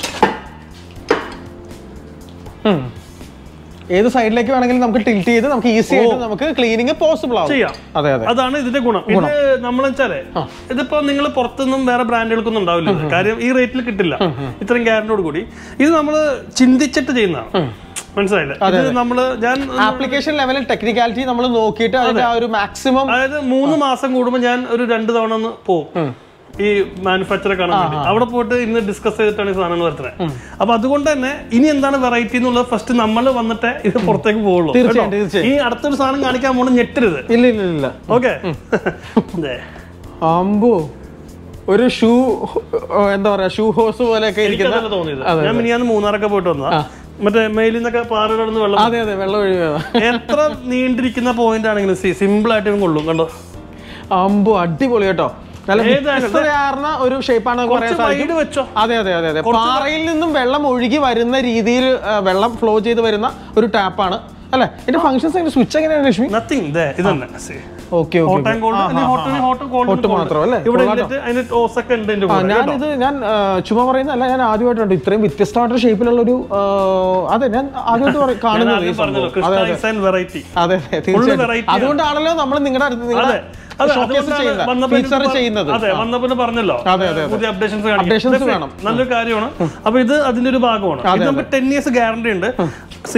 ഏത് സൈഡിലേക്ക് വേണമെങ്കിലും നമുക്ക് ടിൽറ്റ് ചെയ്ത് നമുക്ക് ഈസി ആയിട്ട് നമുക്ക് ക്ലീനിങ് പോസിബിൾ ആവും ചെയ്യാം അതെ അതെ അതാണ് ഇതിന്റെ ഗുണം ഇത് നമ്മൾ വെച്ചാലേ ഇതിപ്പോ നിങ്ങൾ പുറത്തൊന്നും വേറെ ബ്രാൻഡുകൾക്കൊന്നും ഉണ്ടാവില്ല ഇത്. കാര്യം ഈ റേറ്റിൽ കിട്ടില്ല ഇത്രയും ഗ്യാരണ്ടിയോട് കൂടി ഇത് നമ്മൾ ചിന്തിച്ചിട്ട് ചെയ്യുന്നതാണ് മനസ്സിലായില്ലേ ഇത് നമ്മള് ഞാൻ ആപ്ലിക്കേഷൻ ലെവലിൽ ടെക്നിക്കാലിറ്റി നമ്മൾ നോക്കിയിട്ട് അതിന്റെ ആ ഒരു മാക്സിമം അതായത് മൂന്ന് മാസം കൂടുമ്പോൾ ഞാൻ ഒരു രണ്ട് തവണ ഒന്ന് പോകും ഈ മാനുഫാക്ചറെ കാണാൻ വേണ്ടി അവിടെ പോയിട്ട് ഇന്ന് ഡിസ്കസ് ചെയ്തിട്ടാണ് ഈ സാധനങ്ങൾ വരുത്തുന്നത് അപ്പൊ അതുകൊണ്ട് തന്നെ ഇനി എന്താണ് വെറൈറ്റി എന്നുള്ളത് ഫസ്റ്റ് നമ്മൾ വന്നിട്ട് ഇത് പുറത്തേക്ക് പോകുള്ളൂ തീർച്ചയായും, കേട്ടോ? തീർച്ചയായും. ഈ അടുത്തൊരു സാധനം കാണിക്കാൻ പോകണം ഞെട്ടരുത് ഇല്ല ഇല്ല ഇല്ല ഓക്കെ അമ്പോ ഒരു ഷൂ എന്താ പറയാ ഷൂ ഹോസ് പോലെയൊക്കെ ഇരിക്കുന്ന എനിക്കതല്ല തോന്നിയത് ഞാൻ മിനിയാന്ന് മൂന്നാറൊക്കെ പോയിട്ട് വന്നതാ മറ്റേ മെയിലിൽ നിന്നൊക്കെ പാറയിടന്ന് വെള്ളം അതെ അതെ വെള്ളം ഒഴിവാ എത്ര നീണ്ടിരിക്കുന്ന പോയിന്റ് ആണെങ്കിലും സിമ്പിൾ ആയിട്ട് ഇവൻ കൊള്ളും കണ്ടോ അമ്പു അടിപൊളി കേട്ടോ നല്ല ഏതാണ്? വ്യത്യസ്തതയാർന്ന ഒരു ഷേപ്പാണ് നമുക്ക് പറയാൻ കുറച്ച് സാധിക്കും വൈഡ് വെച്ചോ അതെ അതെ അതെ അതെ പാറയിൽ നിന്നും വെള്ളം ഒഴുകി വരുന്ന രീതിയിൽ ആ, വെള്ളം ഫ്ലോ ചെയ്ത് വരുന്ന ഒരു ടാപ്പാണ് അല്ലെ ഇതിന്റെ ഫംഗ്ഷൻസ് എങ്ങനെ സ്വിച്ച് എങ്ങനെയാണ് ലക്ഷ്മി നത്തിങ് ഇതേ ഇത് തന്നെ See. Okay hot okay and cold hot hot Hot cold മാത്രം അല്ലേ? ഇവിടെ കൊള്ളാട്ടോ. എന്നിട്ട് അതിന് ഓസൊക്കെ ഉണ്ട് ഇതിന്റെ ആ കൂടെ ഞാനിത് ഞാൻ ആ, ചുമ്മാ പറയുന്നതല്ല ഞാൻ ആദ്യമായിട്ടുണ്ട് ഇത്രയും വ്യത്യസ്തമായിട്ടുള്ള ഷേപ്പിലുള്ള ഒരു ആ, അതെ ഞാൻ ആദ്യമായിട്ട് പറ- ഞാൻ കാണുന്നത് ഈ ആദ്യം പറഞ്ഞല്ലോ സംഭവം. അതെ അതെ ക്രിസ്റ്റൈസ് വെറൈറ്റി അതെ അതെ തീർച്ചയായിട്ടും variety ആണ്. അതുകൊണ്ടാണല്ലോ നമ്മൾ നിങ്ങളുടെ അടുത്ത് നിങ്ങളുടെ അതെ അതെ ഷോക്കേസ് അതുകൊണ്ടാണ് ചെയ്യുന്നത് വന്നപ്പോ ഫീച്ചർ എനിക്ക് ചെയ്യുന്നത് അതെ വന്നപ്പോ പറഞ്ഞല്ലോ അതെ, അതെ, അതെ. പുതിയ അപ്ഡേഷൻസ് Updations വേണം. നല്ലൊരു കാര്യമാണ് അപ്പൊ ഇത് അതിന്റെ ഒരു ഭാഗമാണ് ഇത് നമുക്ക് ടെൻ ഇയേഴ്സ് ഗ്യാരണ്ടി ഉണ്ട് സി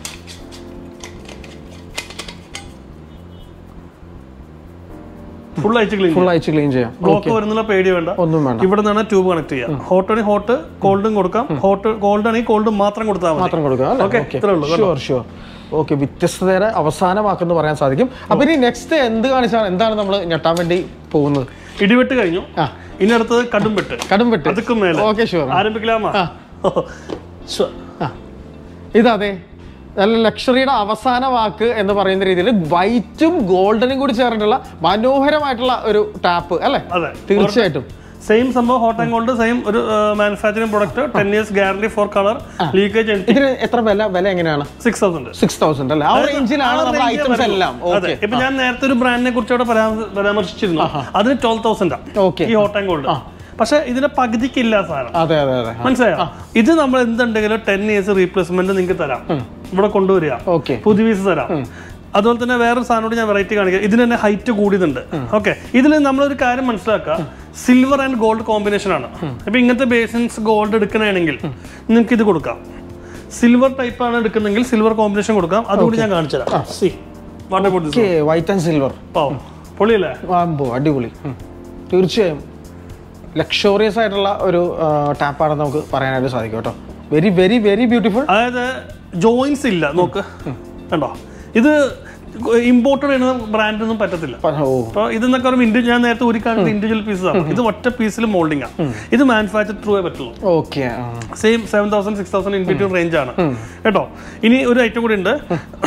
ഫുൾ അയച്ച് ക്ലീൻ ഫുൾ അയച്ച് ക്ലീൻ ചെയ്യാം ബ്ലോക്ക് വരുന്നുള്ള പേടി വേണ്ട ഒന്നും വേണ്ട ഇവിടെ നിന്നാണ് ട്യൂബ് കണക്ട് ചെയ്യാം ഹോട്ട് ആണെങ്കിൽ ഹോട്ട് കോൾഡും കൊടുക്കാം ഹോട്ട് കോൾഡ് ആണെങ്കിൽ കോൾഡ് മാത്രം കൊടുത്താൽ മതി മാത്രം കൊടുക്കുക അല്ലേ Okay, ഇത്രേ ഉള്ളൂ, ഷുവർ ഷുവർ ഓക്കെ വ്യത്യസ്തതയുടെ അവസാനമാക്കെന്ന് പറയാൻ സാധിക്കും അപ്പൊ ഇനി നെക്സ്റ്റ് എന്ത് കാണിച്ചാണ് എന്താണ് നമ്മൾ ഞെട്ടാൻ വേണ്ടി പോകുന്നത് ഇടിവെട്ട് കഴിഞ്ഞു ആ ഇനി അടുത്തത് കടുംപെട്ട് കടും വെട്ട് അതുക്കും മേലെ ഓക്കെ ഷുവർ ആരംഭിക്കലാമാ Sure. ആ ഇതതെ നല്ല ലക്ഷറിയുടെ അവസാന വാക്ക് എന്ന് പറയുന്ന രീതിയിൽ വൈറ്റും ഗോൾഡനും കൂടി ചേർന്നിട്ടുള്ള മനോഹരമായിട്ടുള്ള ഒരു ടാപ്പ് അല്ലേ അതെ തീർച്ചയായിട്ടും സെയിം സംഭവം ഹോട്ട് ആൻഡ് കോൾഡ് സെയിം ഒരു manufacturing product ten years guarantee for colour leakage ഇതിന് എത്ര വില വില എങ്ങനെയാണ് സിക്സ് തൗസൻഡ് സിക്സ് തൗസൻഡ് അല്ലേ ആ റേഞ്ചിലാണ് നമ്മുടെ ഐറ്റംസ് എല്ലാം അതെ ഓക്കെ ഇപ്പൊ ഞാൻ നേരത്തെ ഒരു ബ്രാൻഡിനെ കുറിച്ച് അവിടെ പരാമ- പരാമർശിച്ചിരുന്നു അതിന് ട്വൽവ് തൗസൻഡ് ഓക്കെ ഈ ഹോട്ട് ആൻഡ് കോൾഡ് പക്ഷെ ഇതിന്റെ പകുതിക്കില്ല സാധനം അതെ അതെ അതെ മനസ്സിലായോ ഇത് നമ്മൾ എന്തുണ്ടെങ്കിലും ടെൻ ഇയേഴ്സ് റീപ്ലേസ്മെന്റ് നിങ്ങൾക്ക് തരാം ഇവിടെ കൊണ്ടുവരിക ഓക്കെ പുതിയ പീസ് തരാം അതുപോലെ തന്നെ വേറൊരു സാധനം ഞാൻ വെറൈറ്റി കാണിക്കാം ഇതിന് തന്നെ ഹൈറ്റ് കൂടിയതുണ്ട് ഓക്കെ ഇതിൽ നമ്മളൊരു കാര്യം മനസ്സിലാക്കുക സിൽവർ ആൻഡ് ഗോൾഡ് കോമ്പിനേഷൻ ആണ് ഇപ്പൊ ഇങ്ങനത്തെ ബേസിൻസ് ഗോൾഡ് എടുക്കണമെങ്കിൽ നിങ്ങൾക്ക് ഇത് കൊടുക്കാം സിൽവർ ടൈപ്പ് ആണ് എടുക്കുന്നെങ്കിൽ സിൽവർ കോമ്പിനേഷൻ കൊടുക്കാം അതുകൂടി ഞാൻ കാണിച്ചു തരാം see what about this okay white and silver പാവം പൊളിയല്ലേ ആകുമ്പോൾ അടിപൊളി ഉം. തീർച്ചയായും ലക്ഷോറിയസ് ആയിട്ടുള്ള ഒരു ടാപ്പാണെന്ന് നമുക്ക് പറയാനായിട്ട് സാധിക്കും കേട്ടോ വെരി വെരി വെരി ബ്യൂട്ടിഫുൾ അതായത് ജോയിൻസ് ഇല്ല നോക്ക് കണ്ടോ ഇത് ഇമ്പോർട്ടഡ് ചെയ്യുന്ന ബ്രാൻഡ് ഒന്നും പറ്റത്തില്ല ഓ അപ്പൊ ഇതെന്നൊക്കെ പറയുമ്പോൾ ഇൻഡി ഞാൻ നേരത്തെ ഒരു കാണുന്നത് ഇൻഡിവിജ്വൽ പീസസ് ആണ് ഇത് ഒറ്റ പീസിൽ മോൾഡിംഗ് ആണ് ഇത് മാനുഫാക്ചർ ത്രൂ പറ്റുള്ളൂ okay same seven thousand six thousand in between range ആണ് കേട്ടോ ഇനി ഒരു ഐറ്റം കൂടി ഉണ്ട്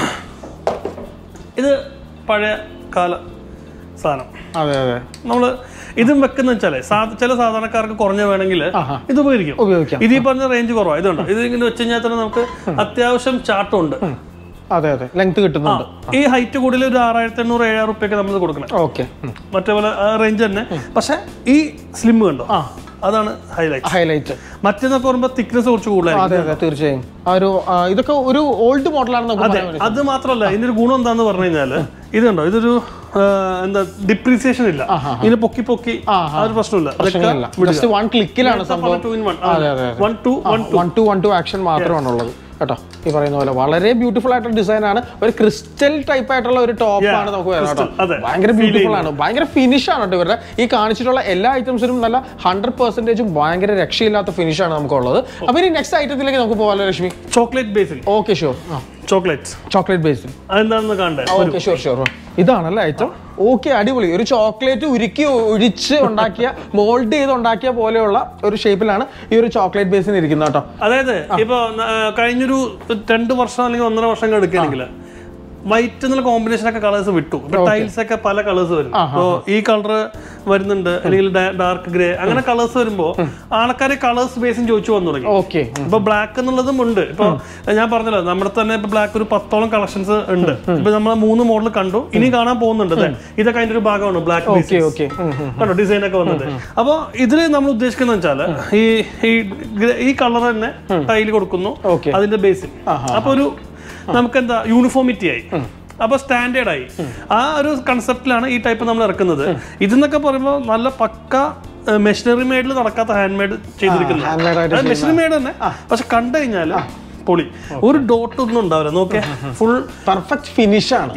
ഇത് പഴയ കാല സാധനം അതെ അതെ നമ്മള് ഇതും വെക്കുന്ന വെച്ചാലേ സാ- ചില സാധാരണക്കാർക്ക് കുറഞ്ഞ വേണമെങ്കിൽ ആഹാ. ഇത് ഉപകരിക്കും ഉപയോഗിക്കാം ഇത് ഈ പറഞ്ഞ റേഞ്ച് കുറവാണ് ഇതുണ്ട് ഇത് ഇങ്ങനെ വെച്ച് കഴിഞ്ഞാൽ തന്നെ നമുക്ക് അത്യാവശ്യം ചാട്ടമുണ്ട് അതെ അതെ ലെങ്ത് കിട്ടുന്നുണ്ട് ഈ ഹൈറ്റ് കൂടുതൽ ഒരു ആറായിരത്തി എണ്ണൂറ് ഏഴായിരം റുപ്യൊക്കെ നമ്മൾ കൊടുക്കണം ഓക്കെ മറ്റേ പോലെ ആ റേഞ്ച് തന്നെ പക്ഷെ ഈ സ്ലിം കണ്ടോ ആ അതാണ് ഹൈലൈറ്റ് ഹൈലൈറ്റ് മറ്റേന്നൊക്കെ പറയുമ്പോൾ തിക്നെസ് കുറച്ച് കൂടുതലായിരിക്കും അതെ അതെ തീർച്ചയായും ആ ഒരു ആ, ഇതൊക്കെ ഒരു ഓൾഡ് മോഡലാണ് നമുക്ക് അതെ പറയാൻ വേണ്ടി അത് മാത്രമല്ല ഇതിന്റെ ഒരു ഗുണം എന്താന്ന് പറഞ്ഞു കഴിഞ്ഞാല് ഇത് കണ്ടോ ഇതൊരു ആ, എന്താ ഡിപ്രീസിയേഷൻ ഇല്ല ഇതിന് പൊക്കി പൊക്കി ആ ഒരു പ്രശ്നമില്ല പ്രശ്നമില്ല ജസ്റ്റ് വൺ ക്ലിക്കിലാണ് സംഭവം ടു ഇൻ വൺ അതെ അതെ one two one one two one two action മാത്രമാണ് ഉള്ളത് കേട്ടോ ഈ പറയുന്ന പോലെ വളരെ ബ്യൂട്ടിഫുൾ ആയിട്ടുള്ള ഡിസൈൻ ആണ് ഒരു ക്രിസ്റ്റൽ ടൈപ്പ് ആയിട്ടുള്ള ഒരു ടോപ്പ് ആണ് നമുക്ക് വരുന്നത് കേട്ടോ crystal, അതെ. ഭയങ്കര ബ്യൂട്ടിഫുൾ ആണ് ഭയങ്കര ഫിനിഷ് ആണ് കേട്ടോ ഇവരുടെ ഈ കാണിച്ചിട്ടുള്ള എല്ലാ ഐറ്റംസിനും നല്ല ഹൺഡ്രഡ് പെർസെന്റേജും ഭയങ്കര രക്ഷയില്ലാത്ത ഫിനിഷ് ആണ് നമുക്കുള്ളത് അപ്പൊ ഇനി നെക്സ്റ്റ് ഐറ്റത്തിലേക്ക് നമുക്ക് പോകാമല്ലോ ലക്ഷ്മി ചോക്ലേറ്റ് ബേസിൽ ഓക്കെ ഷുവർ ചോക്ലേറ്റ്സ് ചോക്ലേറ്റ് ബേസിൽ അതെന്താണെന്ന് കാണണ്ടേ ഓക്കെ ഷുവർ ഷുവർ ഇതാണല്ലേ ഐറ്റം ഓക്കെ അടിപൊളി ഒരു ചോക്ലേറ്റ് ഉരുക്കി ഒഴിച്ച് ഉണ്ടാക്കിയ മോൾഡ് ചെയ്ത് ഉണ്ടാക്കിയ പോലെയുള്ള ഒരു ഷേപ്പിലാണ് ഈ ഒരു ചോക്ലേറ്റ് ബേസിന് ഇരിക്കുന്നത് കേട്ടോ അതായത് ഇപ്പൊ ന- ആ, കഴിഞ്ഞൊരു രണ്ട് വർഷം അല്ലെങ്കിൽ ഒന്നര വർഷം എടുക്കുകയാണെങ്കിൽ വൈറ്റ് എന്നുള്ള കോമ്പിനേഷൻ ഒക്കെ കളേഴ്സ് വിട്ടു ഇപ്പൊ ടൈൽസ് ഒക്കെ പല കളേഴ്സ് വരും ഇപ്പോ ഈ കളർ വരുന്നുണ്ട് അല്ലെങ്കിൽ ഡാർക്ക് ഗ്രേ അങ്ങനെ കളേഴ്സ് വരുമ്പോ ആൾക്കാരെ കളേഴ്സ് ബേസും ചോദിച്ചു വന്നു തുടങ്ങി ഓക്കെ ഇപ്പൊ ബ്ലാക്ക് എന്നുള്ളതും ഉണ്ട് ഇപ്പൊ ഞാൻ പറഞ്ഞല്ലോ നമ്മുടെ തന്നെ ഇപ്പൊ ബ്ലാക്ക് ഒരു പത്തോളം കളക്ഷൻസ് ഉണ്ട് ഇപ്പൊ നമ്മൾ മൂന്ന് മോഡൽ കണ്ടു ഇനി കാണാൻ പോകുന്നുണ്ട് ദേ, ഇതൊക്കെ അതിന്റെ ഒരു ഭാഗമാണ് ബ്ലാക്ക് ഓക്കെ ഓക്കെ കണ്ടോ ഡിസൈൻ ഒക്കെ വന്നത് അപ്പൊ ഇതില് നമ്മൾ ഉദ്ദേശിക്കുന്നത് വെച്ചാല് ഈ ഈ ഗ്ര- ഈ കളർ തന്നെ ടൈൽ കൊടുക്കുന്നു Okay. അതിന്റെ ബേസിൽ അപ്പൊ ഒരു നമുക്ക് എന്താ യൂണിഫോമിറ്റി ആയി അപ്പൊ സ്റ്റാൻഡേർഡ് ആയി ആ ഒരു കൺസെപ്റ്റിലാണ് ഈ ടൈപ്പ് നമ്മൾ ഇറക്കുന്നത് ഇതെന്നൊക്കെ പറയുമ്പോൾ നല്ല പക്ക മെഷീനറി മെയ്ഡിൽ നടക്കാത്ത ഹാൻഡ് മെയ്ഡ് ചെയ്തിരിക്കുന്നത് handmade ആയിട്ട് മെഷീനറി മെയ്ഡ് തന്നെ പക്ഷെ കണ്ടു കഴിഞ്ഞാല് പൊളി ഒരു ഡോട്ട് ഒന്നും ഉണ്ടാവില്ല നോക്കേ ഫുൾ പെർഫെക്റ്റ് ഫിനിഷ് ആണ് യെസ്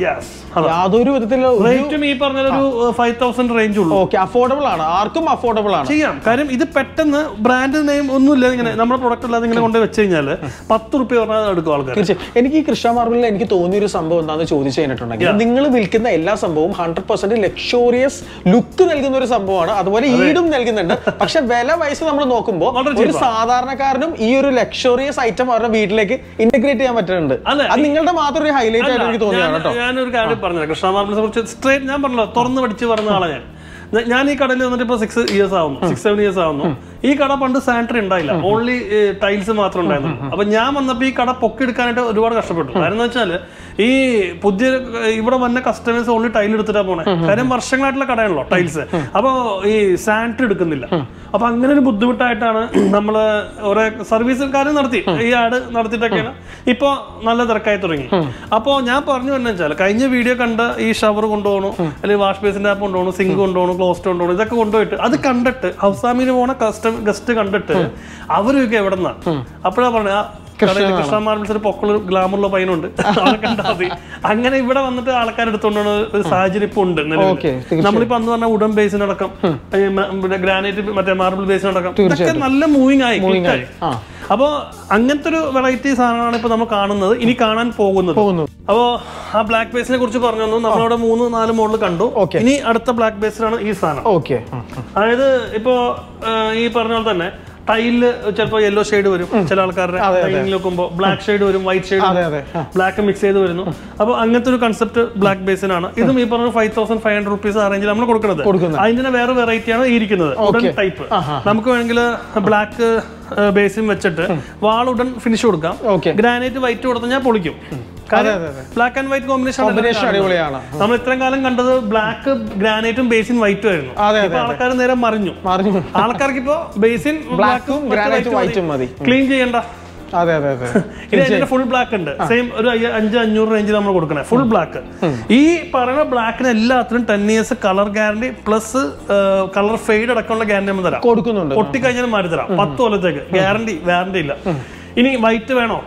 യാതൊരു വിധത്തിലുള്ള റേറ്റും ഈ പറഞ്ഞ ഒരു ഫൈവ് തൗസൻഡ് റേഞ്ച് ഉള്ളൂ ഓക്കെ അഫോർഡബിൾ ആണ് ആർക്കും അഫോർഡബിൾ ആണ് ചെയ്യാം കാര്യം ഇത് പെട്ടെന്ന് ബ്രാൻഡ് നെയിം ഒന്നുമില്ല ഇങ്ങനെ നമ്മുടെ പ്രൊഡക്റ്റ് അല്ലാതെ ഇങ്ങനെ കൊണ്ട് വെച്ച് കഴിഞ്ഞാൽ പത്ത് റുപ്യ പറഞ്ഞാൽ എടുക്കും ആൾക്കാർ തീർച്ചയായും എനിക്ക് ഈ കൃഷ്ണ മാർബിളിൽ എനിക്ക് തോന്നിയ ഒരു സംഭവം എന്താണെന്ന് ചോദിച്ചു കഴിഞ്ഞിട്ടുണ്ടെങ്കിൽ നിങ്ങൾ വിൽക്കുന്ന എല്ലാ സംഭവവും ഹൺഡ്രഡ് പെർസെന്റ് ലക്ഷോറിയസ് ലുക്ക് നൽകുന്ന ഒരു സംഭവമാണ് അതുപോലെ ഈടും നൽകുന്നുണ്ട് പക്ഷെ വില വയസ്സ് നമ്മൾ നോക്കുമ്പോൾ വളരെ ഒരു സാധാരണക്കാരനും ഈ ഒരു ലക്ഷോറിയസ് ഐറ്റം അവരുടെ വീട്ടിലേക്ക് ഇന്റഗ്രേറ്റ് ചെയ്യാൻ പറ്റുന്നുണ്ട് അതെ. അത് നിങ്ങളുടെ മാത്രം ഒരു ഹൈലൈറ്റ് ആയിട്ട് എനിക്ക് തോന്നിയാണ് കേട്ടോ ഞാൻ- ഞാനൊരു കാര്യം പറഞ്ഞത് കൃഷ്ണ മാർബിളിനെ കുറിച്ച് സ്ട്രേറ്റ് ഞാൻ പറഞ്ഞല്ലോ തുറന്ന് പഠിച്ച് പറഞ്ഞ ആളെ ഞാൻ ഞ- ഞാൻ ഈ കടയിൽ വന്നിട്ട് ഇപ്പൊ സിക്സ് ഇയേഴ്സ് ആവുന്നു സിക്സ് സെവൻ ഇയേഴ്സ് ആവുന്നു ഈ കട പണ്ട് സാനിറ്ററി ഉണ്ടായില്ല ഓൺലി ടൈൽസ് മാത്രം ഉണ്ടായിരുന്നു അപ്പൊ ഞാൻ വന്നപ്പോ ഈ കട പൊക്കിയെടുക്കാനായിട്ട് ഒരുപാട് കഷ്ടപ്പെട്ടു കാരണം എന്ന് വെച്ചാല് ഈ പുതിയ ഏർ, ഇവിടെ വന്ന കസ്റ്റമേഴ്സ് ഓൺലി ടൈൽ എടുത്തിട്ടാ പോണേ കാര്യം വർഷങ്ങളായിട്ടുള്ള കടയാണല്ലോ ടൈൽസ് അപ്പൊ ഈ സാനിറ്ററി എടുക്കുന്നില്ല അപ്പൊ അങ്ങനെ ഒരു ബുദ്ധിമുട്ടായിട്ടാണ് നമ്മള് ഓരോ സർവീസുകാരും നടത്തി ഈ ആഡ് നടത്തിയിട്ടൊക്കെയാണ് ഇപ്പൊ നല്ല തിരക്കായി തുടങ്ങി അപ്പോ ഞാൻ പറഞ്ഞു തന്നെ വെച്ചാൽ കഴിഞ്ഞ വീഡിയോ കണ്ട് ഈ ഷവർ കൊണ്ടുപോകണു അല്ലെങ്കിൽ വാഷ് ബേസിന്റെ ആപ്പ് കൊണ്ടുപോകണു സിങ്ക് കൊണ്ടുപോകണു ക്ലോസ്റ്റ് കൊണ്ടുപോകണു ഇതൊക്കെ കൊണ്ടുപോയിട്ട് അത് കണ്ടിട്ട് ഹൗസാമിന് പോണ കസ്റ്റം ഗസ്റ്റ് കണ്ടിട്ട് അവരൊക്കെ എവിടെ നിന്നാ അപ്പോഴാ പറഞ്ഞ കടയിൽ കൃഷ്ണ മാർബിൾസ് ഒരു പൊക്കളൊരു ഗ്ലാമറുള്ള പയ്യനുണ്ട് അവനെ കണ്ടാൽ മതി അങ്ങനെ ഇവിടെ വന്നിട്ട് ആൾക്കാർ എടുത്തുകൊണ്ടാണ് ഒരു സാഹചര്യം ഇപ്പൊ ഉണ്ട് നിലവില്. Okay, നമ്മളിപ്പോ അന്ന് പറഞ്ഞ ഉടൻ ബേസിനടക്കം ഈ മ- പിന്നെ ഗ്രാനൈറ്റ് മറ്റേ മാർബിൾ ബേസിനടക്കം ഇതൊക്കെ നല്ല മൂവിങ് ആയി click ആയി ആ അപ്പോ അങ്ങനത്തെ ഒരു വെറൈറ്റി സാധനമാണ് ഇപ്പൊ നമ്മൾ കാണുന്നത് ഇനി കാണാൻ പോകുന്നത് പോകുന്നു അപ്പോ ആ ബ്ലാക്ക് ബേസിനെ കുറിച്ച് പറഞ്ഞു തന്നു നമ്മളവിടെ മൂന്ന് നാല് മോഡൽ കണ്ടു Okay. ഇനി അടുത്ത ബ്ലാക്ക് ബേസിലാണ് ഈ സാധനം ഓക്കെ അതായത് ഇപ്പോ ആ, ഈ പറഞ്ഞ പോലെ തന്നെ ടൈലില് ചിലപ്പോ യെല്ലോ ഷെയ്ഡ് വരും ചില ആൾക്കാരുടെ ടൈലിൽ നോക്കുമ്പോൾ ബ്ലാക്ക് ഷെയ്ഡ് വരും വൈറ്റ് ഷെയ്ഡ് അതെ അതെ ആ. ബ്ലാക്ക് മിക്സ് ചെയ്ത് വരുന്നു അപ്പൊ അങ്ങനത്തെ ഒരു കൺസെപ്റ്റ് ബ്ലാക്ക് ബേസിനാണ് ഇതും ഈ പറഞ്ഞ five thousand five hundred rupees ആ റേഞ്ചിൽ നമ്മൾ കൊടുക്കുന്നത് കൊടുക്കുന്നത്. അതിന്റെ വേറെ വെറൈറ്റി ആണ് ഈ ഇരിക്കുന്നത് ഉടൻ ടൈപ്പ് നമുക്ക് വേണമെങ്കിൽ ബ്ലാക്ക് ബേസിൻ വെച്ചിട്ട് വാൾ ഉടൻ ഫിനിഷ് കൊടുക്കാം Okay. ഗ്രാനൈറ്റ് വൈറ്റ് കൊടുത്തു ഞാൻ പൊളിക്കും അതെ അതെ അതെ black and white combination combination അടിപൊളിയാണ് നമ്മൾ ഇത്രയും കാലം കണ്ടത് ബ്ലാക്ക് ഗ്രാനൈറ്റും ബേസിൻ വൈറ്റും ആയിരുന്നു അതെ, ഇപ്പൊ ആൾക്കാർ നേരെ മറിഞ്ഞു മറിഞ്ഞു ആൾക്കാർക്ക് ഇപ്പൊ ബേസിൻ ബ്ലാക്കും ഗ്രാനൈറ്റ് വൈറ്റും മതി ക്ലീൻ ചെയ്യണ്ട അതെ അതെ അതെ ഇത് അതിന്റെ ഫുൾ ബ്ലാക്ക് ഉണ്ട് സെയിം ഒരു അയ്യ- അഞ്ച് അഞ്ഞൂറ് റേഞ്ചിൽ നമ്മൾ കൊടുക്കണേ ഫുൾ ബ്ലാക്ക് ഈ പറയുന്ന ബ്ലാക്കിന് എല്ലാത്തിനും ten years colour guarantee plus colour fade അടക്കമുള്ള ഗ്യാരണ്ടി നമ്മൾ തരാം കൊടുക്കുന്നുണ്ട് പൊട്ടിക്കഴിഞ്ഞാൽ മാറ്റി തരാം പത്ത് കൊല്ലത്തേക്ക് ഗ്യാരണ്ടി വാറണ്ടി ഇല്ല ഇനി വൈറ്റ് വേണോ